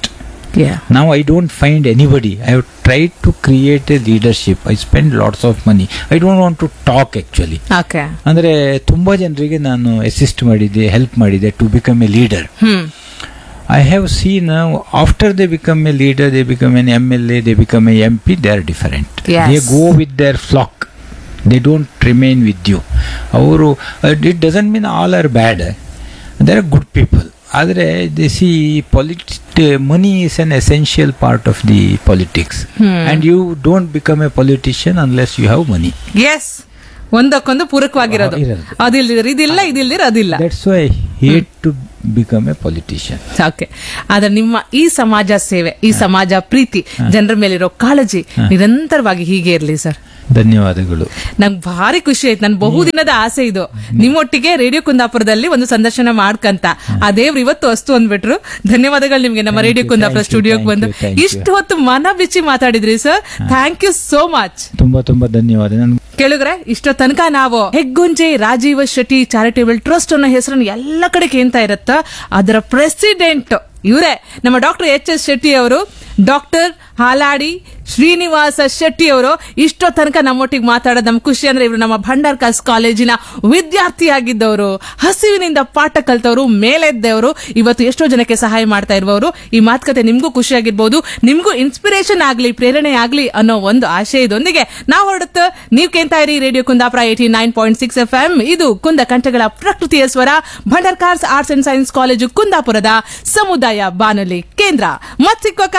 S2: Yeah.
S1: Now I don't find anybody. I have tried to create a leadership. I spend lots of money. I don't want to talk actually.
S2: Okay
S1: ಅಂದರೆ ತುಂಬ ಜನರಿಗೆ ನಾನು assist ಮಾಡಿದ್ದೆ help ಮಾಡಿದ್ದೆ to become a leader
S2: hmm
S1: I have seen after they become a leader they become an M L A they become a M P they are different
S2: Yes.
S1: They go with their flock they don't remain with you ಅವರು it doesn't mean all are bad they are good people ಆದರೆ they see politics money is an essential part of the politics and you don't become a politician unless you have money
S2: yes ಒಂದಕ್ಕೊಂದು ಪೂರಕವಾಗಿರೋದು
S1: ಹಾ, ಇರೋದು.
S2: ಅದಿಲ್ದಿರ ಇದಿಲ್ಲ ಇದಿಲ್ದಿರ ಅದಿಲ್ಲ
S1: that's why hate to become a politician
S2: okay ಆದ್ರೆ ನಿಮ್ಮ ಈ ಸಮಾಜ ಸೇವೆ ಈ ಸಮಾಜ ಪ್ರೀತಿ ಜನರ ಮೇಲಿರೋ ಕಾಳಜಿ ನಿರಂತರವಾಗಿ ಹೀಗೆ ಇರಲಿ ಸರ್
S1: ಧನ್ಯವಾದಗಳು
S2: ನಂಗೆ ಭಾರಿ ಖುಷಿ ಆಯ್ತು ನನ್ ಬಹುದಿನದ ಆಸೆ ಇದು ನಿಮ್ಮೊಟ್ಟಿಗೆ ರೇಡಿಯೋ ಕುಂದಾಪುರದಲ್ಲಿ ಒಂದು ಸಂದರ್ಶನ ಮಾಡ್ಕಂತ ಆ ದೇವ್ರು ಇವತ್ತು ಅಸ್ತು ಅಂದ್ಬಿಟ್ರು ಧನ್ಯವಾದಗಳು ನಿಮ್ಗೆ ನಮ್ಮ
S1: Thank
S2: radio
S1: you,
S2: Kundapura
S1: thank you,
S2: ಸ್ಟುಡಿಯೋಗೆ
S1: thank
S2: ಬಂದು
S1: you, thank you.
S2: ಇಷ್ಟು ಹೊತ್ತು ಮನ ಬಿಚ್ಚಿ ಮಾತಾಡಿದ್ರಿ sir thank you so much
S1: ತುಂಬಾ ತುಂಬಾ ಧನ್ಯವಾದ ನನ್
S2: ಕೇಳಿದ್ರೆ ಇಷ್ಟೋ ತನಕ ನಾವು ಹೆಗ್ಗುಂಜೆ ರಾಜೀವ ಶೆಟ್ಟಿ ಚಾರಿಟೇಬಲ್ ಟ್ರಸ್ಟ್ ಅನ್ನೋ ಹೆಸರನ್ನು ಎಲ್ಲ ಕಡೆ ಕೇಳ್ತಾ ಇರತ್ತ ಅದರ ಪ್ರೆಸಿಡೆಂಟ್ ಇವರೇ ನಮ್ಮ ಡಾಕ್ಟರ್ ಎಚ್ ಎಸ್ ಶೆಟ್ಟಿ ಅವರು ಡಾಕ್ಟರ್ ಹಾಲಾಡಿ ಶ್ರೀನಿವಾಸ ಶೆಟ್ಟಿ ಅವರು ಇಷ್ಟೋ ತನಕ ನಮ್ಮೊಟ್ಟಿಗೆ ಮಾತಾಡೋದು ನಮ್ ಖುಷಿ ಅಂದ್ರೆ ಇವರು ನಮ್ಮ ಭಂಡಾರ್ಕಾಸ್ ಕಾಲೇಜಿನ ವಿದ್ಯಾರ್ಥಿ ಆಗಿದ್ದವರು ಹಸಿವಿನಿಂದ ಪಾಠ ಕಲ್ತವರು ಮೇಲೆದ್ದವರು ಇವತ್ತು ಎಷ್ಟೋ ಜನಕ್ಕೆ ಸಹಾಯ ಮಾಡ್ತಾ ಇರುವವರು ಈ ಮಾತುಕತೆ ನಿಮ್ಗೂ ಖುಷಿ ಆಗಿರ್ಬೋದು ನಿಮ್ಗೂ ಇನ್ಸ್ಪಿರೇಷನ್ ಆಗ್ಲಿ ಪ್ರೇರಣೆ ಆಗ್ಲಿ ಅನ್ನೋ ಒಂದು ಆಶಯದೊಂದಿಗೆ ನಾವು ಹೊರಡುತ್ತ ನೀವು ಕೇಳ್ತಾ ಇರಿ radio Kundapura eighty nine point six F M ಇದು ಕುಂದ ಕಂಠಗಳ ಪ್ರಕೃತಿಯ ಸ್ವರ Bhandarkars arts and science college ಕುಂದಾಪುರದ ಸಮುದಾಯ ಬಾನುಲಿ ಕೇಂದ್ರ ಮತ್ ಸಿಕ್ಕೋಕ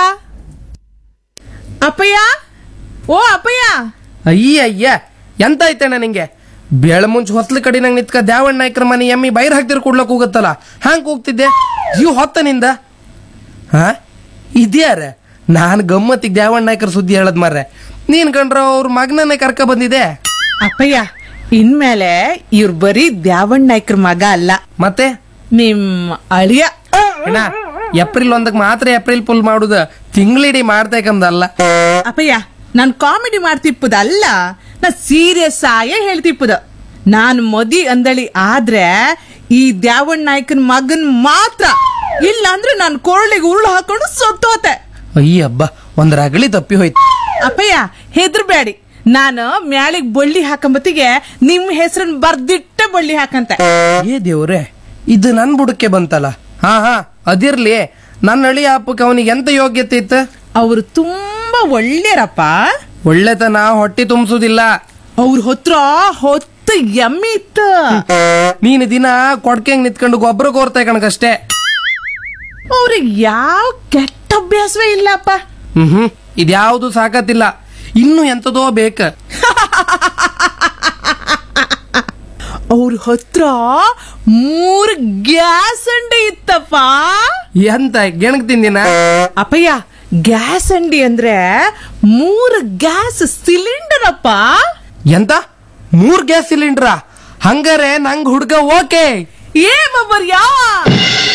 S2: ಅಪ್ಪಯ್ಯ ಓ ಅಪ್ಪಯ್ಯ
S3: ಅಯ್ಯ ಅಯ್ಯ ಎಂತ ಐತಣ್ಣ ನಿಂಗೆ ಬೇಳ ಮುಂಚೆ ಹೊಸ್ಲ ಕಡೆ ನಂಗೆ ನಿತ್ಕ ದ್ಯಾವಣ್ಣ ನಾಯ್ಕರ ಮನೆ ಎಮ್ಮಿ ಬೈರ್ ಹಾಕ್ತಿರ್ ಕೊಡ್ಲಕ್ ಹೋಗುತ್ತಲ್ಲ ಹ್ಯಾಂಗ್ ಹೋಗ್ತಿದ್ದೆ ಜೀವ ಹೊತ್ತ ನಿಂದ ಹಾ ಇದ್ಯಾರ ನಾನ್ ಗಮ್ಮತ್ತಿಗೆ ದ್ಯಾವಣ್ಣ ನಾಯ್ಕರ ಸುದ್ದಿ ಹೇಳದ್ ಮಾರ್ರೆ ನೀನ್ ಕಂಡ್ರ ಅವ್ರ ಮಗನನ್ನೇ ಕರ್ಕ ಬಂದಿದೆ
S2: ಅಪ್ಪಯ್ಯ ಇನ್ಮೇಲೆ ಇವ್ರು ಬರೀ ದ್ಯಾವಣ್ಣ ನಾಯ್ಕರ ಮಗ ಅಲ್ಲ
S3: ಮತ್ತೆ
S2: ನಿಮ್ ಅಳಿಯ
S3: ಅಣ್ಣ ಏಪ್ರಿಲ್ ಒಂದಕ್ಕೆ ಮಾತ್ರ ಏಪ್ರಿಲ್ ಫುಲ್ ಮಾಡುದ ತಿಂಗಳಿಡೀ ಮಾಡ್ತೇಕಂದಲ್ಲ
S2: ಅಪ್ಪಯ್ಯ ನಾನ್ ಕಾಮಿಡಿ ಮಾಡ್ತಿಪ್ಪದಲ್ಲ ನಾ ಸೀರಿಯಸ್ ಆಯೇ ಹೇಳ್ತಿಪ್ಪದ ನಾನ್ ಮದಿ ಅಂದಳಿ ಆದ್ರೆ ಈ ದ್ಯಾವಣ್ಣ ನಾಯ್ಕನ್ ಮಗನ್ ಮಾತ್ರ ಇಲ್ಲ ಅಂದ್ರೆ ನಾನ್ ಕೊರಳಿಗೆ ಉರುಳು ಹಾಕೊಂಡು ಸತ್ತೋತೆ
S3: ಅಯ್ಯ ಹಬ್ಬ ಒಂದ್ ರಗಳಿ ತಪ್ಪಿ ಹೋಯ್ತು
S2: ಅಪ್ಪಯ್ಯ ಹೆದ್ರಬೇಡಿ ನಾನು ಮ್ಯಾಳಿಗ್ ಬಳ್ಳಿ ಹಾಕಂಬತ್ತಿಗೆ ನಿಮ್ ಹೆಸರನ್ ಬರ್ದಿಟ್ಟೆ ಬಳ್ಳಿ ಹಾಕಂತೆ
S3: ಏ ದೇವ್ರೆ ಇದು ನನ್ ಬುಡಕ್ಕೆ ಬಂತಲ್ಲ ಹಾ ಹಾ ಅದಿರ್ಲಿ ನನ್ನ ಅಳಿ ಅಪ್ಪಕ್ಕೆ ಅವನಿಗೆ ಎಂತ ಯೋಗ್ಯತೆ ಇತ್ತು
S2: ಅವ್ರು ತುಂಬಾ ಒಳ್ಳೆಯರಪ್ಪ
S3: ಒಳ್ಳೆತನ ಹೊಟ್ಟಿ ತುಂಬಿಸುದಿಲ್ಲ
S2: ಅವ್ರ ಹತ್ರ ಹೊತ್ತು ಎಮ್ಮೆ ಇತ್ತು
S3: ನೀನು ದಿನ ಕೊಡ್ಕೆಂಗ್ ನಿತ್ಕೊಂಡು ಗೊಬ್ಬರ ಕೋರ್ತಾ ಕಣಕಷ್ಟೇ
S2: ಅವ್ರಿಗೆ ಯಾವ ಕೆಟ್ಟ ಅಭ್ಯಾಸವೇ ಇಲ್ಲಪ್ಪ
S3: ಹ್ಮ್ ಹ್ಮ್ ಇದ್ಯಾವುದು ಸಾಕತ್ತಿಲ್ಲ ಇನ್ನು ಎಂತದೋ ಬೇಕ
S2: ಅವ್ರ ಹತ್ರ ಮೂರ್ ಗ್ಯಾಸ್ ಅಂಡಿ ಇತ್ತಪ್ಪ
S3: ಎಂತ ಗೆಣಗ್ ತಿಂದಿನ
S2: ಅಪ್ಪಯ್ಯ ಗ್ಯಾಸ್ ಅಂಡಿ ಅಂದ್ರೆ ಮೂರ್ ಗ್ಯಾಸ್ ಸಿಲಿಂಡರ್ ಅಪ್ಪ
S3: ಎಂತ ಮೂರ್ ಗ್ಯಾಸ್ ಸಿಲಿಂಡ್ರ ಹಂಗಾರೆ ನಂಗ್ ಹುಡ್ಗ ಓಕೆ
S2: ಏ ಬಬ್ಬರ್ ಯಾವ